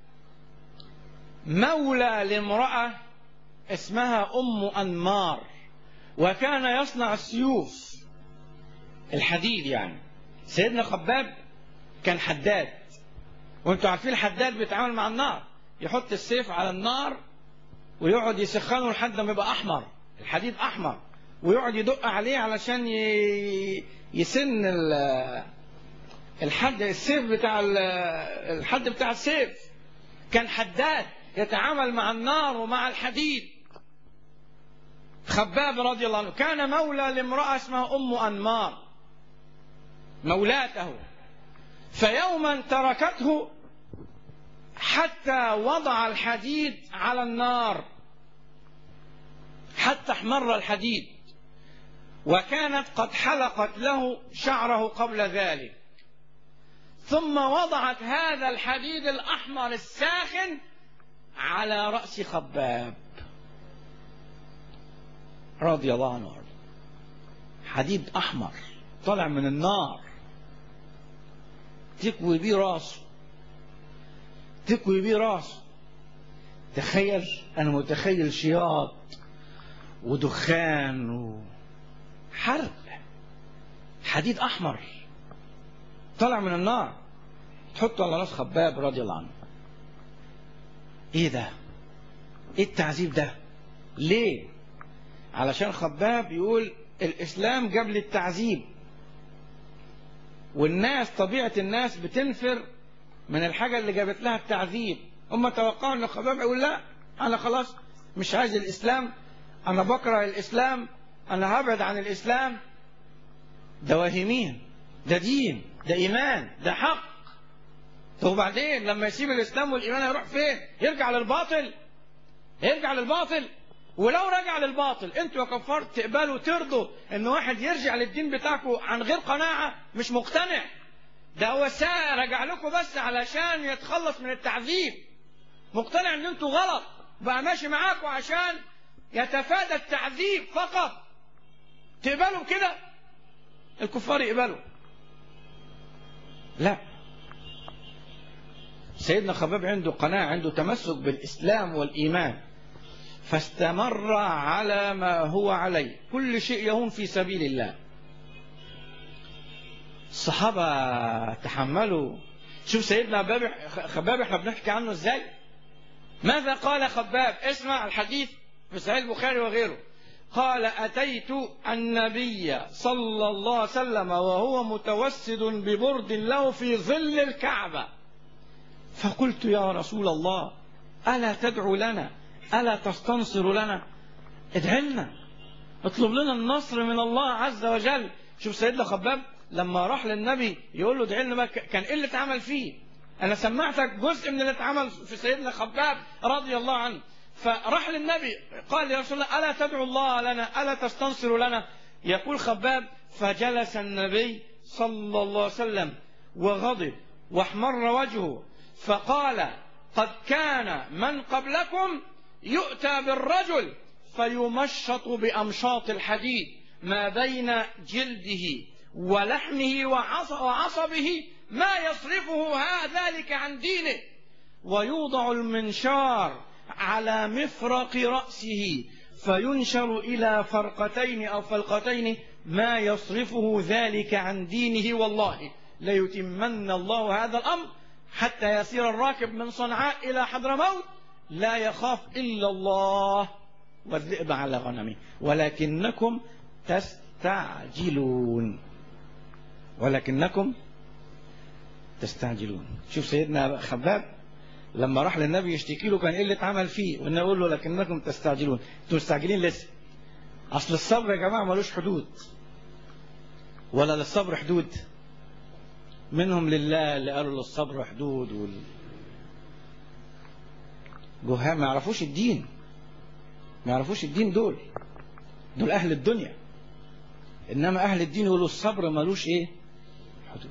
مولى لامرأة اسمها أم أنمار وكان يصنع السيوف الحديد يعني سيدنا خباب كان حداد وانتوا عارفين الحداد بيتعامل مع النار يحط السيف على النار ويقعد يسخنه لحد ما يبقى احمر الحديد احمر ويقعد يدق عليه علشان يسن الحد السيف بتاع الحد بتاع السيف كان حداد يتعامل مع النار ومع الحديد خباب رضي الله عنه كان مولى لامرأة اسمها أم أنمار مولاته فيوما تركته حتى وضع الحديد على النار حتى احمر الحديد وكانت قد حلقت له شعره قبل ذلك ثم وضعت هذا الحديد الأحمر الساخن على رأس خباب رضي الله عنه حديد أحمر طلع من النار تكوي بيه راسه تكوي بيه راسه تخيل أنا متخيل شياط ودخان وحرق حديد أحمر طلع من النار تحطه على راس خباب رضي الله عنه ايه ده ايه التعذيب ده ليه علشان خباب يقول الاسلام جاب لي التعذيب والناس طبيعة الناس بتنفر من الحاجة اللي جابت لها التعذيب هم توقعوا ان خباب يقول لا انا خلاص مش عايز الاسلام انا بكره الاسلام انا هبعد عن الاسلام ده واهمين ده دين ده ايمان ده حق طب وبعدين لما يسيب الاسلام والايمان يروح فين يرجع للباطل يرجع للباطل ولو رجع للباطل انتوا يا كفار تقبلوا ترضوا ان واحد يرجع للدين بتاعكم عن غير قناعه مش مقتنع ده هو ساعة رجع لكم بس علشان يتخلص من التعذيب مقتنع ان انتوا غلط بقى ماشي معاكم عشان يتفادى التعذيب فقط تقبلوا كده الكفار يقبلوا لا سيدنا خباب عنده قناعة عنده تمسك بالإسلام والإيمان فاستمر على ما هو عليه كل شيء يهون في سبيل الله الصحابة تحملوا شوف سيدنا خباب احنا بنحكي عنه ازاي ماذا قال خباب اسمع الحديث في صحيح البخاري وغيره قال أتيت النبي صلى الله عليه وسلم وهو متوسد ببرد له في ظل الكعبة فقلت يا رسول الله ألا تدعو لنا ألا تستنصر لنا ادعي لنا اطلب لنا النصر من الله عز وجل شوف سيدنا خباب لما راح للنبي يقول له ادعي لنا كان ايه اللي اتعمل فيه انا سمعتك جزء من اللي اتعمل في سيدنا خباب رضي الله عنه فراح للنبي قال يا رسول الله الا تدعو الله لنا الا تستنصر لنا يقول خباب فجلس النبي صلى الله عليه وسلم وغضب واحمر وجهه فقال قد كان من قبلكم يؤتى بالرجل فيمشط بامشاط الحديد ما بين جلده ولحمه وعصبه ما يصرفه ذلك عن دينه ويوضع المنشار على مفرق رأسه فينشر إلى فرقتين أو فلقتين ما يصرفه ذلك عن دينه والله ليتمن الله هذا الأمر حتى يسير الراكب من صنعاء إلى حضرموت لا يخاف إلا الله والذئب على غنمه ولكنكم تستعجلون ولكنكم تستعجلون شوف سيدنا خباب لما راح للنبي يشتكي له كان ايه اللي اتعمل فيه والنبي يقول له لكنكم تستعجلون انتوا مستعجلين لسه اصل الصبر يا جماعه ملوش حدود ولا للصبر حدود منهم لله اللي قالوا للصبر حدود وال جهال ما يعرفوش الدين ما يعرفوش الدين دول دول اهل الدنيا انما اهل الدين يقولوا الصبر ملوش ايه حدود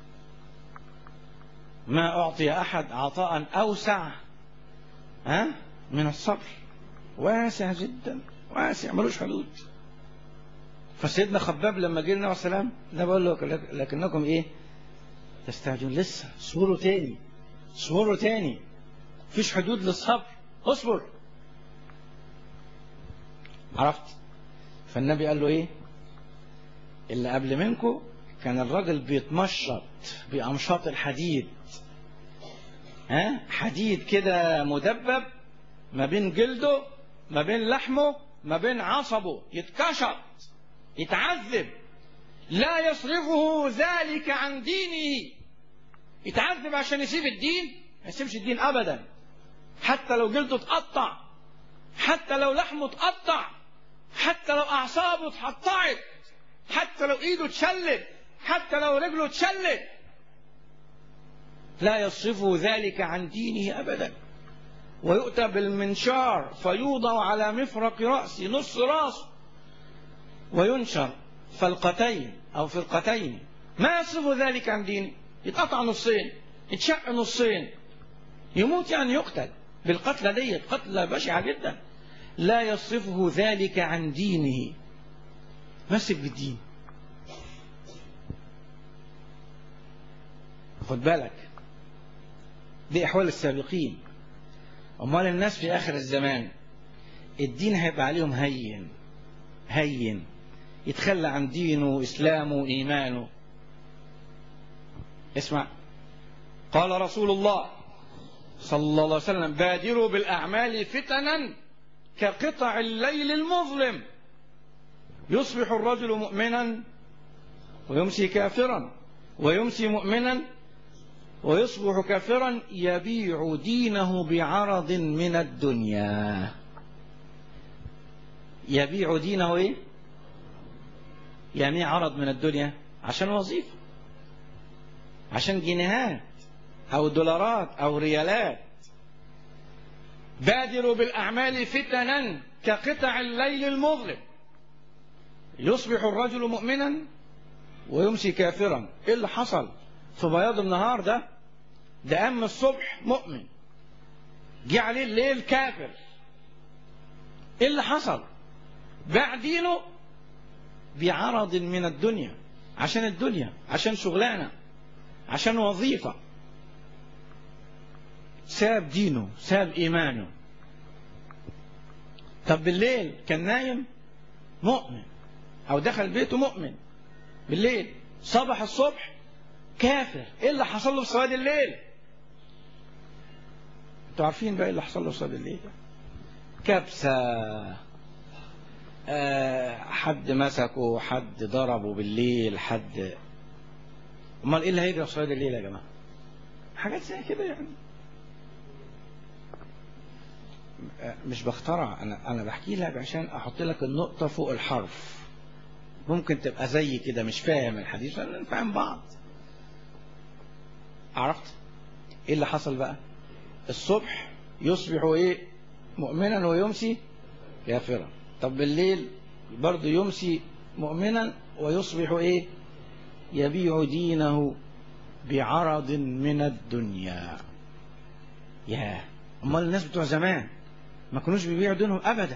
ما اعطي احد عطاء اوسع ها من الصبر واسع جدا واسع ملوش حدود فسيدنا خباب لما جه النبي عليه السلام ده بقول له لكنكم ايه تستعجلون لسه صبروا تاني صبروا تاني مفيش حدود للصبر اصبر عرفت فالنبي قال له ايه اللي قبل منكم كان الراجل بيتمشط بأمشاط الحديد ها حديد كده مدبب ما بين جلده ما بين لحمه ما بين عصبه يتكشط يتعذب لا يصرفه ذلك عن دينه يتعذب عشان يسيب الدين ما يسيبش الدين ابدا حتى لو جلده اتقطع حتى لو لحمه اتقطع حتى لو اعصابه اتقطعت حتى لو ايده اتشلت حتى لو رجله اتشلت لا يصرفه ذلك عن دينه ابدا ويؤتى بالمنشار فيوضع على مفرق رأسه نص راسه وينشر فلقتين أو فرقتين ما يصرف ذلك عن دينه يتقطع نصين يتشق نصين يموت يعني يقتل بالقتلة دي قتلة بشعة جدا لا يصرفه ذلك عن دينه مسك بالدين خد بالك دي أحوال السابقين أمال الناس في آخر الزمان الدين هيبقى عليهم هين هين يتخلى عن دينه وإسلامه وإيمانه اسمع قال رسول الله صلى الله عليه وسلم بادروا بالأعمال فتنا كقطع الليل المظلم يصبح الرجل مؤمنا ويمسي كافرا ويمسي مؤمنا ويصبح كافرا يبيع دينه بعرض من الدنيا يبيع دينه ايه يعني إيه عرض من الدنيا عشان وظيفة عشان جنيهات او دولارات او ريالات بادروا بالاعمال فتنا كقطع الليل المظلم يصبح الرجل مؤمنا ويمسي كافرا ايه اللي حصل في بياض النهار ده ده قام الصبح مؤمن جه عليه الليل كافر ايه اللي حصل باع دينه بعرض من الدنيا عشان الدنيا عشان شغلانه عشان وظيفه ساب دينه ساب ايمانه طب بالليل كان نايم مؤمن او دخل بيته مؤمن بالليل صبح الصبح كافر ايه اللي حصل له في سواد الليل انتوا عارفين بقى ايه اللي حصل له في سواد الليل كبسه آه حد مسكه حد ضربه بالليل حد امال ايه اللي هيجري في سواد الليل يا جماعه حاجات زي كده يعني مش بخترع انا انا بحكي لك عشان احط لك النقطه فوق الحرف ممكن تبقى زي كده مش فاهم الحديث انا نفهم بعض عرفت ايه اللي حصل بقى الصبح يصبح ايه مؤمنا ويمسي كافرا طب بالليل برضه يمسي مؤمنا ويصبح ايه يبيع دينه بعرض من الدنيا يا امال الناس بتوع زمان ما كانوش بيبيعوا دينهم ابدا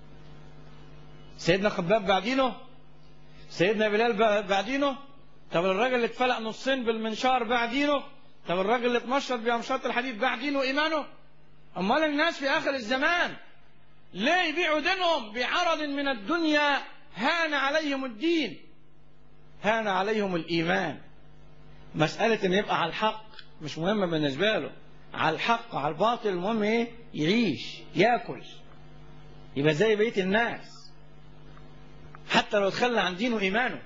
سيدنا خباب بعدينه سيدنا بلال بعدينه طب الراجل اللي اتفلق نصين بالمنشار بعدينه طب الراجل اللي اتمشط بأمشاط الحديد بعدينه ايمانه امال الناس في اخر الزمان ليه يبيعوا دينهم بعرض من الدنيا هان عليهم الدين هان عليهم الايمان مسألة ان يبقى على الحق مش مهمة بالنسبة له على الحق على الباطل المهم ايه يعيش ياكل يبقى زي بقيه الناس حتى لو تخلى عن دينه ايمانه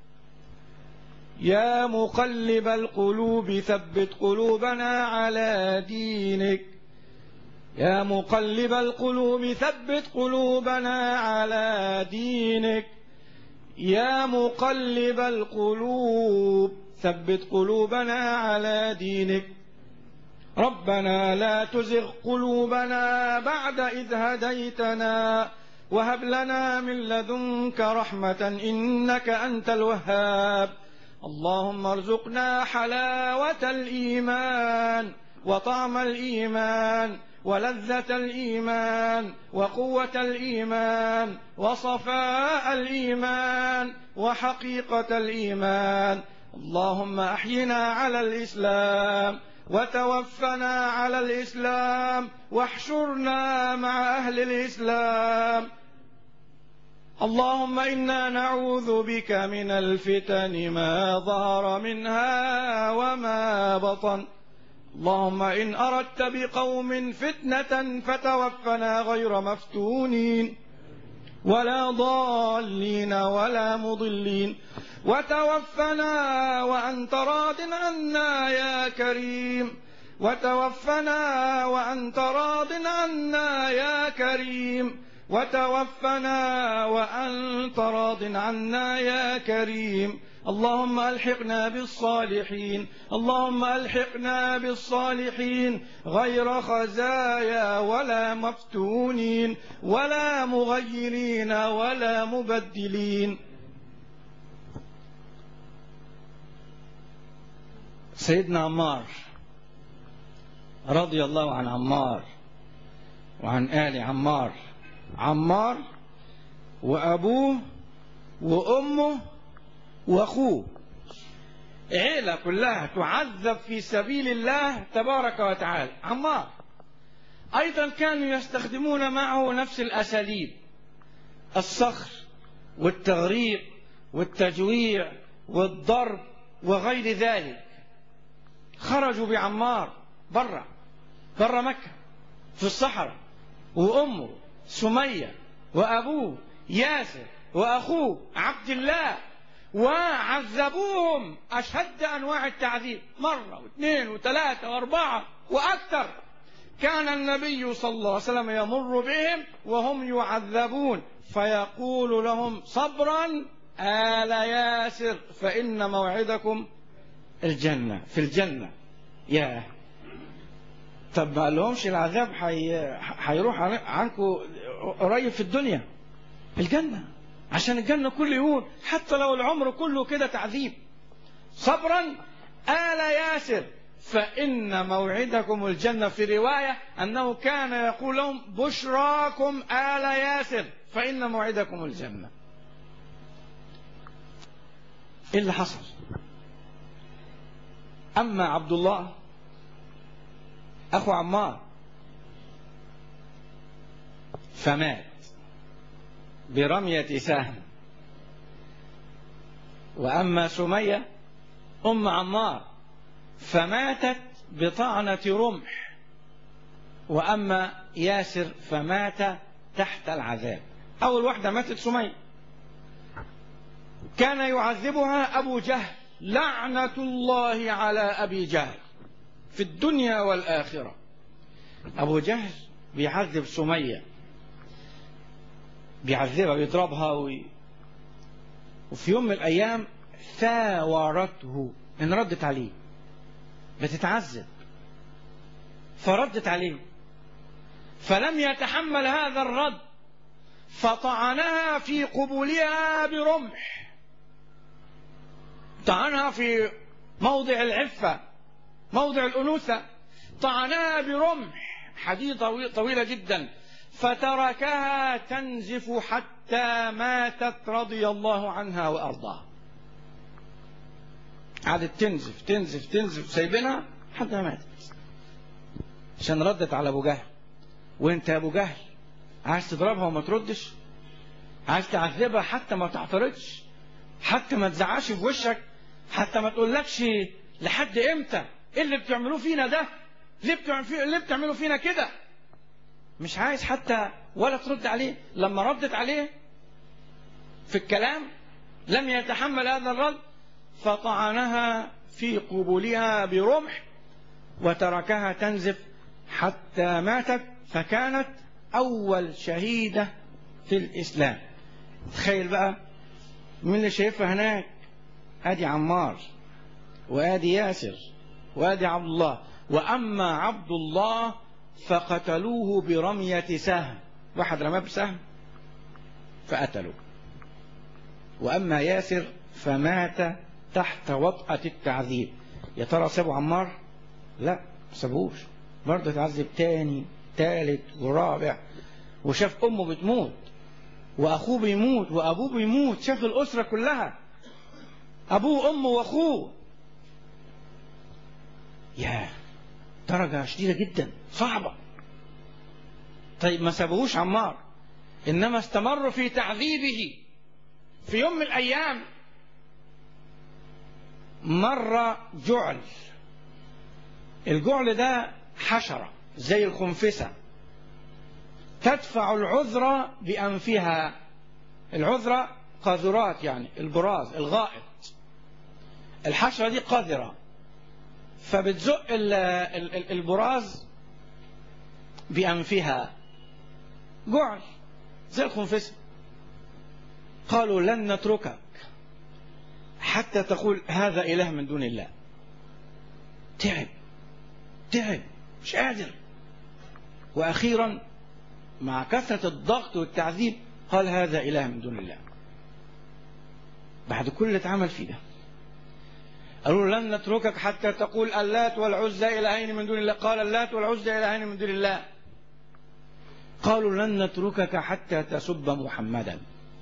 يا مقلب القلوب ثبت قلوبنا على دينك يا مقلب القلوب ثبت قلوبنا على دينك يا مقلب القلوب ثبت قلوبنا على دينك ربنا لا تزغ قلوبنا بعد إذ هديتنا وهب لنا من لدنك رحمة إنك أنت الوهاب اللهم ارزقنا حلاوة الإيمان وطعم الإيمان ولذة الإيمان وقوة الإيمان وصفاء الإيمان وحقيقة الإيمان اللهم أحينا على الإسلام وتوفنا على الإسلام واحشرنا مع أهل الإسلام اللهم إنا نعوذ بك من الفتن ما ظهر منها وما بطن اللهم إن أردت بقوم فتنة فتوفنا غير مفتونين ولا ضالين ولا مضلين وتوفنا وأنت راض عنا يا كريم وتوفنا وأنت راض عنا يا كريم وتوفنا وأنت راض عنا يا كريم اللهم ألحقنا بالصالحين اللهم ألحقنا بالصالحين غير خزايا ولا مفتونين ولا مغيرين ولا مبدلين سيدنا عمار رضي الله عن عمار وعن آل عمار عمار وأبوه وأمه وأخوه عيلة كلها تعذب في سبيل الله تبارك وتعالى عمار أيضا كانوا يستخدمون معه نفس الأساليب الصخر والتغريق والتجويع والضرب وغير ذلك خرجوا بعمار برا برا مكة في الصحراء وأمه سمية وأبوه ياسر وأخوه عبد الله وعذبوهم أشد أنواع التعذيب مرة واثنين وثلاثة وأربعة وأكثر كان النبي صلى الله عليه وسلم يمر بهم وهم يعذبون فيقول لهم صبرا آل ياسر فإن موعدكم الجنة في الجنة يا طب ما لهمش العذاب هيروح حي... عنكم قريب في الدنيا الجنة عشان الجنة كل يوم حتى لو العمر كله كده تعذيب صبرا آل ياسر فإن موعدكم الجنة في رواية أنه كان يقول لهم بشراكم آل ياسر فإن موعدكم الجنة إيه اللي حصل أما عبد الله أخو عمار فمات برمية سهم وأما سمية أم عمار فماتت بطعنة رمح وأما ياسر فمات تحت العذاب أول واحدة ماتت سمية كان يعذبها أبو جهل لعنة الله على أبي جهل في الدنيا والآخرة أبو جهل بيعذب سمية بيعذبها بيضربها وي... وفي يوم من الأيام ثاورته إن ردت عليه بتتعذب فردت عليه فلم يتحمل هذا الرد فطعنها في قبولها برمح طعنها في موضع العفة موضع الأنوثة طعنها برمح حديدة طويلة جدا فتركها تنزف حتى ماتت رضي الله عنها وأرضاها قعدت تنزف تنزف تنزف سايبينها حتى ما ماتت عشان ردت على ابو جهل وانت يا ابو جهل عايز تضربها وما تردش عايز تعذبها حتى ما تعترضش حتى ما تزعقش في وشك حتى ما تقولكش لحد امتى ايه اللي بتعملوه فينا ده ليه بتعملوا في... ليه بتعملوا فينا كده مش عايز حتى ولا ترد عليه لما ردت عليه في الكلام لم يتحمل هذا الرد فطعنها في قبولها برمح وتركها تنزف حتى ماتت فكانت أول شهيدة في الإسلام تخيل بقى مين اللي شايفها هناك ادي عمار وادي ياسر وادي عبد الله واما عبد الله فقتلوه برمية سهم واحد رماه بسهم فقتلوه واما ياسر فمات تحت وطأة التعذيب يا ترى سابوا عمار لا ما سابوش برضه اتعذب تاني تالت ورابع وشاف امه بتموت واخوه بيموت وابوه بيموت شاف الاسره كلها ابوه وامه واخوه يا درجه شديده جدا صعبه طيب ما سابوهوش عمار انما استمروا في تعذيبه في يوم من الايام مر جعل الجعل ده حشره زي الخنفسه تدفع العذر بأنفها العذرة قاذورات يعني البراز الغائط الحشرة دي قذرة فبتزق البراز بأنفها جعل زي الخنفسة قالوا لن نتركك حتى تقول هذا إله من دون الله تعب تعب مش قادر وأخيرا مع كثرة الضغط والتعذيب قال هذا إله من دون الله بعد كل اللي اتعمل فيه ده قالوا لن نتركك حتى تقول اللات والعزى إلهين من دون الله قال اللات والعزى إلهين من دون الله قالوا لن نتركك حتى تسب محمدا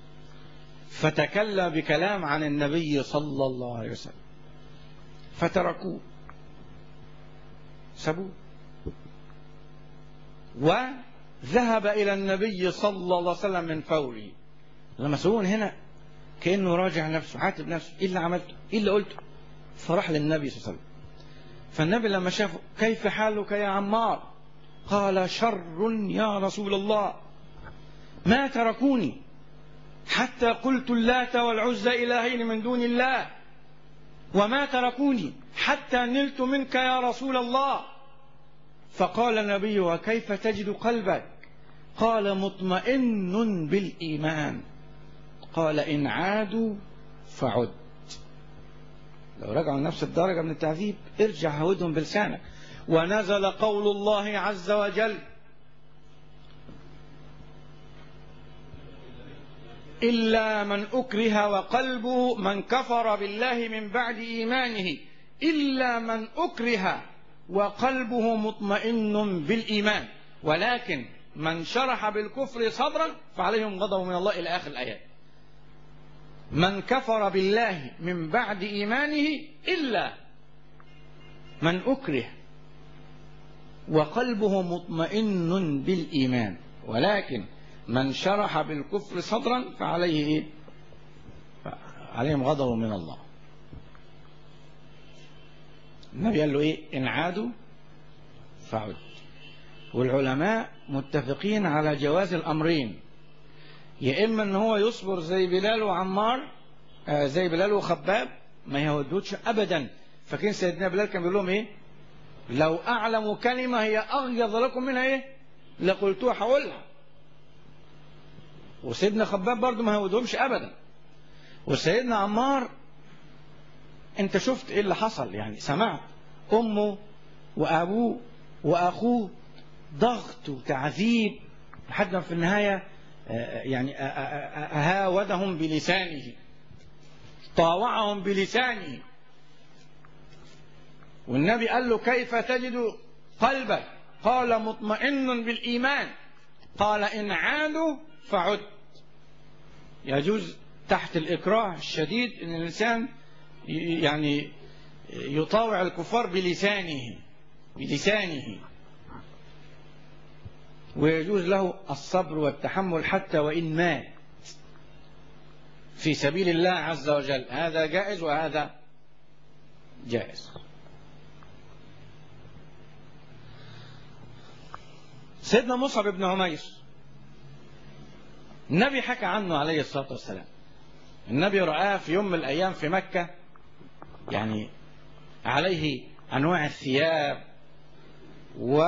فتكلم بكلام عن النبي صلى الله عليه وسلم فتركوه سبوه وذهب إلى النبي صلى الله عليه وسلم من فوره لما سوون هنا كأنه راجع نفسه عاتب نفسه إيه اللي عملته إيه اللي قلته فراح للنبي صلى الله عليه وسلم فالنبي لما شافه كيف حالك يا عمار قال شر يا رسول الله ما تركوني حتى قلت اللات والعزى إلهين من دون الله وما تركوني حتى نلت منك يا رسول الله فقال النبي وكيف تجد قلبك قال مطمئن بالإيمان قال إن عادوا فعد لو رجعوا نفس الدرجة من التعذيب ارجع هودهم بلسانك ونزل قول الله عز وجل إلا من أكره وقلبه من كفر بالله من بعد إيمانه إلا من أكره وقلبه مطمئن بالإيمان ولكن من شرح بالكفر صدرا فعليهم غضب من الله إلى آخر الآيات من كفر بالله من بعد إيمانه إلا من أكره وقلبه مطمئن بالإيمان ولكن من شرح بالكفر صدرا فعليه إيه؟ عليهم غضب من الله النبي قال له إيه إن عادوا فعد والعلماء متفقين على جواز الأمرين يا إما إن هو يصبر زي بلال وعمار آه زي بلال وخباب ما يهودوش أبدا فاكرين سيدنا بلال كان بيقول لهم إيه لو أعلم كلمة هي أغيظ لكم منها إيه لقلتوها هقولها وسيدنا خباب برضه ما هودهمش أبدا وسيدنا عمار أنت شفت إيه اللي حصل يعني سمعت أمه وأبوه وأخوه ضغط وتعذيب لحد ما في النهاية يعني هاودهم بلسانه طاوعهم بلسانه والنبي قال له كيف تجد قلبك قال مطمئن بالإيمان قال إن عادوا فعد يجوز تحت الإكراه الشديد أن الإنسان يعني يطاوع الكفار بلسانه بلسانه ويجوز له الصبر والتحمل حتى وإن مات في سبيل الله عز وجل هذا جائز وهذا جائز سيدنا مصعب بن عمير النبي حكى عنه عليه الصلاة والسلام النبي رآه في يوم من الأيام في مكة يعني عليه أنواع الثياب و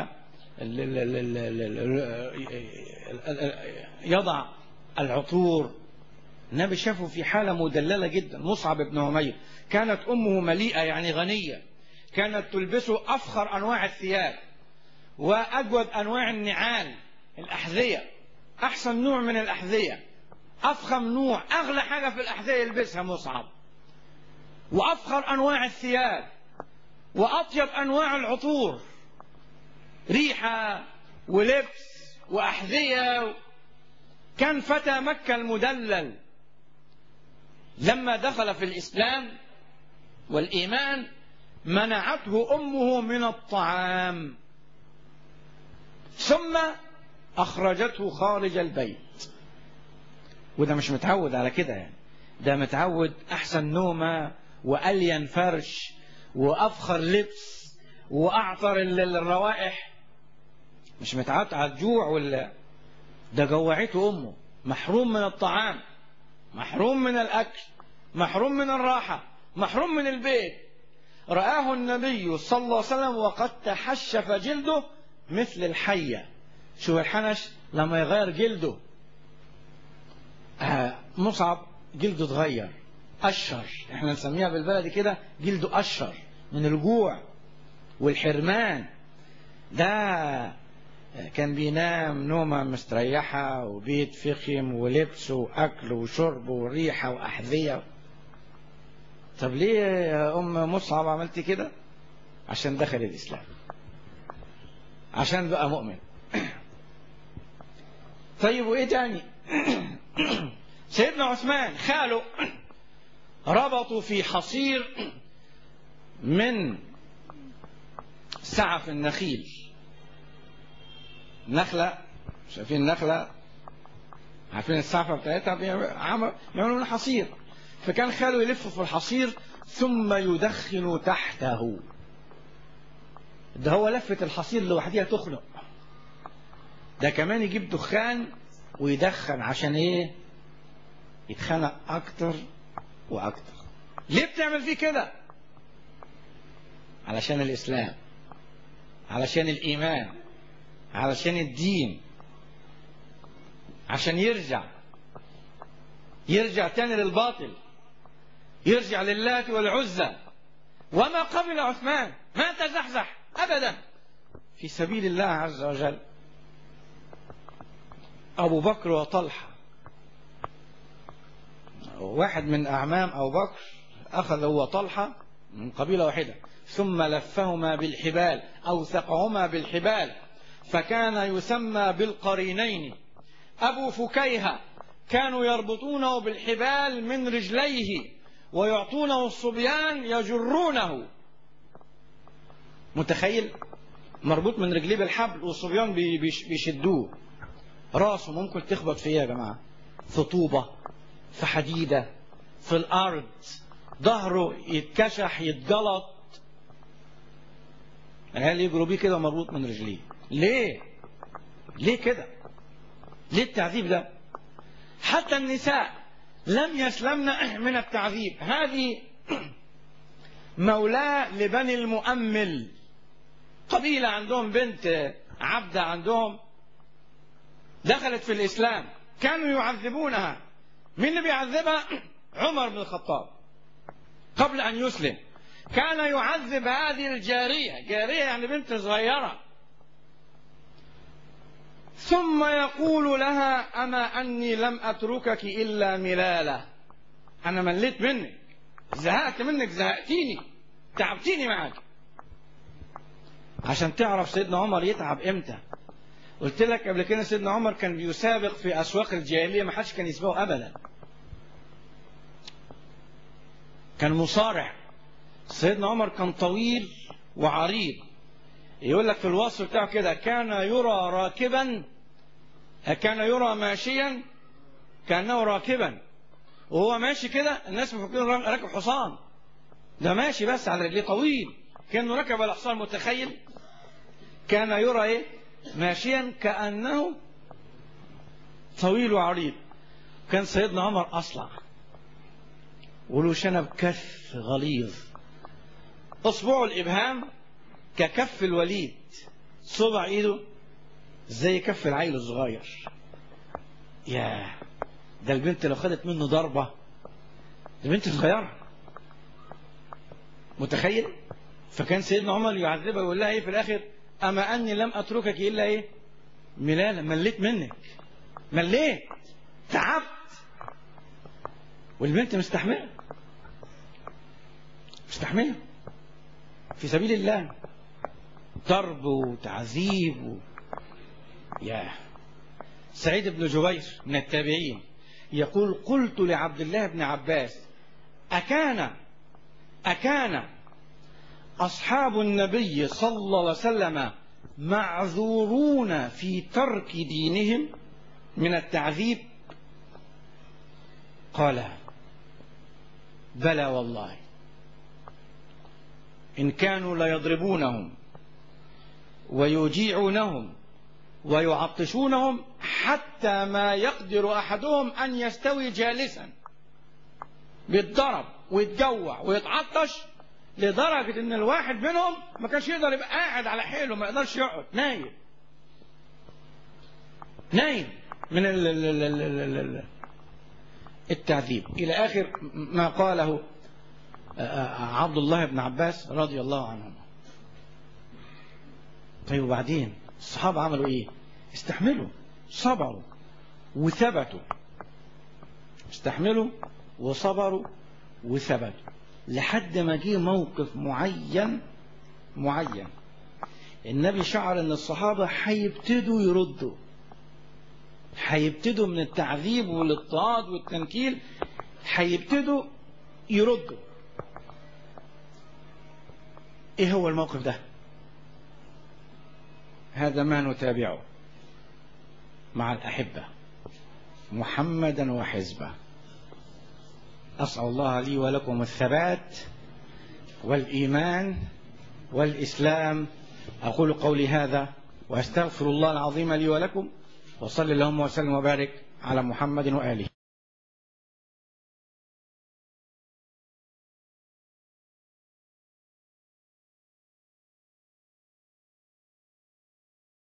يضع العطور النبي شافه في حالة مدللة جدا مصعب بن عمير كانت أمه مليئة يعني غنية كانت تلبسه أفخر أنواع الثياب وأجود أنواع النعال الأحذية أحسن نوع من الأحذية أفخم نوع أغلى حاجة في الأحذية يلبسها مصعب وأفخر أنواع الثياب وأطيب أنواع العطور ريحة ولبس وأحذية كان فتى مكة المدلل لما دخل في الإسلام والإيمان منعته أمه من الطعام ثم أخرجته خارج البيت وده مش متعود على كده يعني ده متعود أحسن نومة وألين فرش وأفخر لبس وأعطر الروائح مش متعود على الجوع ولا ده جوعته أمه محروم من الطعام محروم من الأكل محروم من الراحة محروم من البيت رآه النبي صلى الله عليه وسلم وقد تحشف جلده مثل الحية شوف الحنش لما يغير جلده آه مصعب جلده اتغير أشر احنا نسميها بالبلدي كده جلده أشر من الجوع والحرمان ده كان بينام نومة مستريحة وبيت فخم ولبس وأكل وشرب وريحة وأحذية طب ليه يا أم مصعب عملت كده عشان دخل الإسلام عشان بقى مؤمن طيب وإيه تاني سيدنا عثمان خاله ربطوا في حصير من سعف النخيل نخلة شايفين النخلة عارفين السعفة بتاعتها بيعملوا من حصير فكان خاله يلف في الحصير ثم يدخن تحته ده هو لفة الحصير لوحدها تخنق ده كمان يجيب دخان ويدخن عشان ايه يتخانق اكتر واكتر ليه بتعمل فيه كده علشان الاسلام علشان الايمان علشان الدين عشان يرجع يرجع تاني للباطل يرجع للات والعزى وما قبل عثمان ما تزحزح ابدا في سبيل الله عز وجل ابو بكر وطلحه واحد من اعمام ابو بكر اخذ هو طلحه من قبيله واحده ثم لفهما بالحبال اوثقهما بالحبال فكان يسمى بالقرينين ابو فكيهه كانوا يربطونه بالحبال من رجليه ويعطونه الصبيان يجرونه متخيل مربوط من رجليه بالحبل والصبيان بيشدوه راسه ممكن تخبط فيه يا جماعه في طوبه في حديده في الارض ظهره يتكشح يتجلط العيال يجروا بيه كده مربوط من رجليه ليه ليه كده ليه التعذيب ده حتى النساء لم يسلمن من التعذيب هذه مولاة لبني المؤمل قبيلة عندهم بنت عبدة عندهم دخلت في الإسلام كانوا يعذبونها مين اللي بيعذبها عمر بن الخطاب قبل أن يسلم كان يعذب هذه الجارية جارية يعني بنت صغيرة ثم يقول لها أما أني لم أتركك إلا ملالة أنا مليت منك زهقت منك زهقتيني تعبتيني معك عشان تعرف سيدنا عمر يتعب امتى قلت لك قبل كده سيدنا عمر كان بيسابق في أسواق الجاهلية ما حدش كان يسبقه أبدا كان مصارع سيدنا عمر كان طويل وعريض يقول لك في الوصف بتاعه كده كان يرى راكبا كان يرى ماشيا كانه راكبا وهو ماشي كده الناس مفكرين راكب حصان ده ماشي بس على رجليه طويل كانه ركب الحصان متخيل كان يرى ايه ماشيا كانه طويل وعريض كان سيدنا عمر اصلع وله شنب كف غليظ اصبعه الابهام ككف الوليد صبع ايده زي كف العيل الصغير يا ده البنت لو خدت منه ضربة ده بنت صغيرة متخيل فكان سيدنا عمر يعذبها ويقول لها ايه في الاخر اما اني لم اتركك الا ايه ملالة مليت منك مليت تعبت والبنت مستحملة مستحملة في سبيل الله ضرب وتعذيب و... يا سعيد بن جبير من التابعين يقول قلت لعبد الله بن عباس أكان أكان أصحاب النبي صلى الله عليه وسلم معذورون في ترك دينهم من التعذيب قال بلى والله إن كانوا ليضربونهم ويجيعونهم ويعطشونهم حتى ما يقدر أحدهم أن يستوي جالسا بيتضرب ويتجوع ويتعطش لدرجة إن الواحد منهم ما كانش يقدر يبقى قاعد على حيله ما يقدرش يقعد نايم نايم من ال ال ال ال ال ال التعذيب إلى آخر ما قاله عبد الله بن عباس رضي الله عنهما طيب وبعدين الصحابة عملوا ايه استحملوا صبروا وثبتوا استحملوا وصبروا وثبتوا لحد ما جه موقف معين معين النبي شعر ان الصحابة هيبتدوا يردوا هيبتدوا من التعذيب والاضطهاد والتنكيل هيبتدوا يردوا ايه هو الموقف ده هذا ما نتابعه مع الأحبة محمدا وحزبه أسأل الله لي ولكم الثبات والإيمان والإسلام أقول قولي هذا وأستغفر الله العظيم لي ولكم وصلي اللهم وسلم وبارك على محمد وآله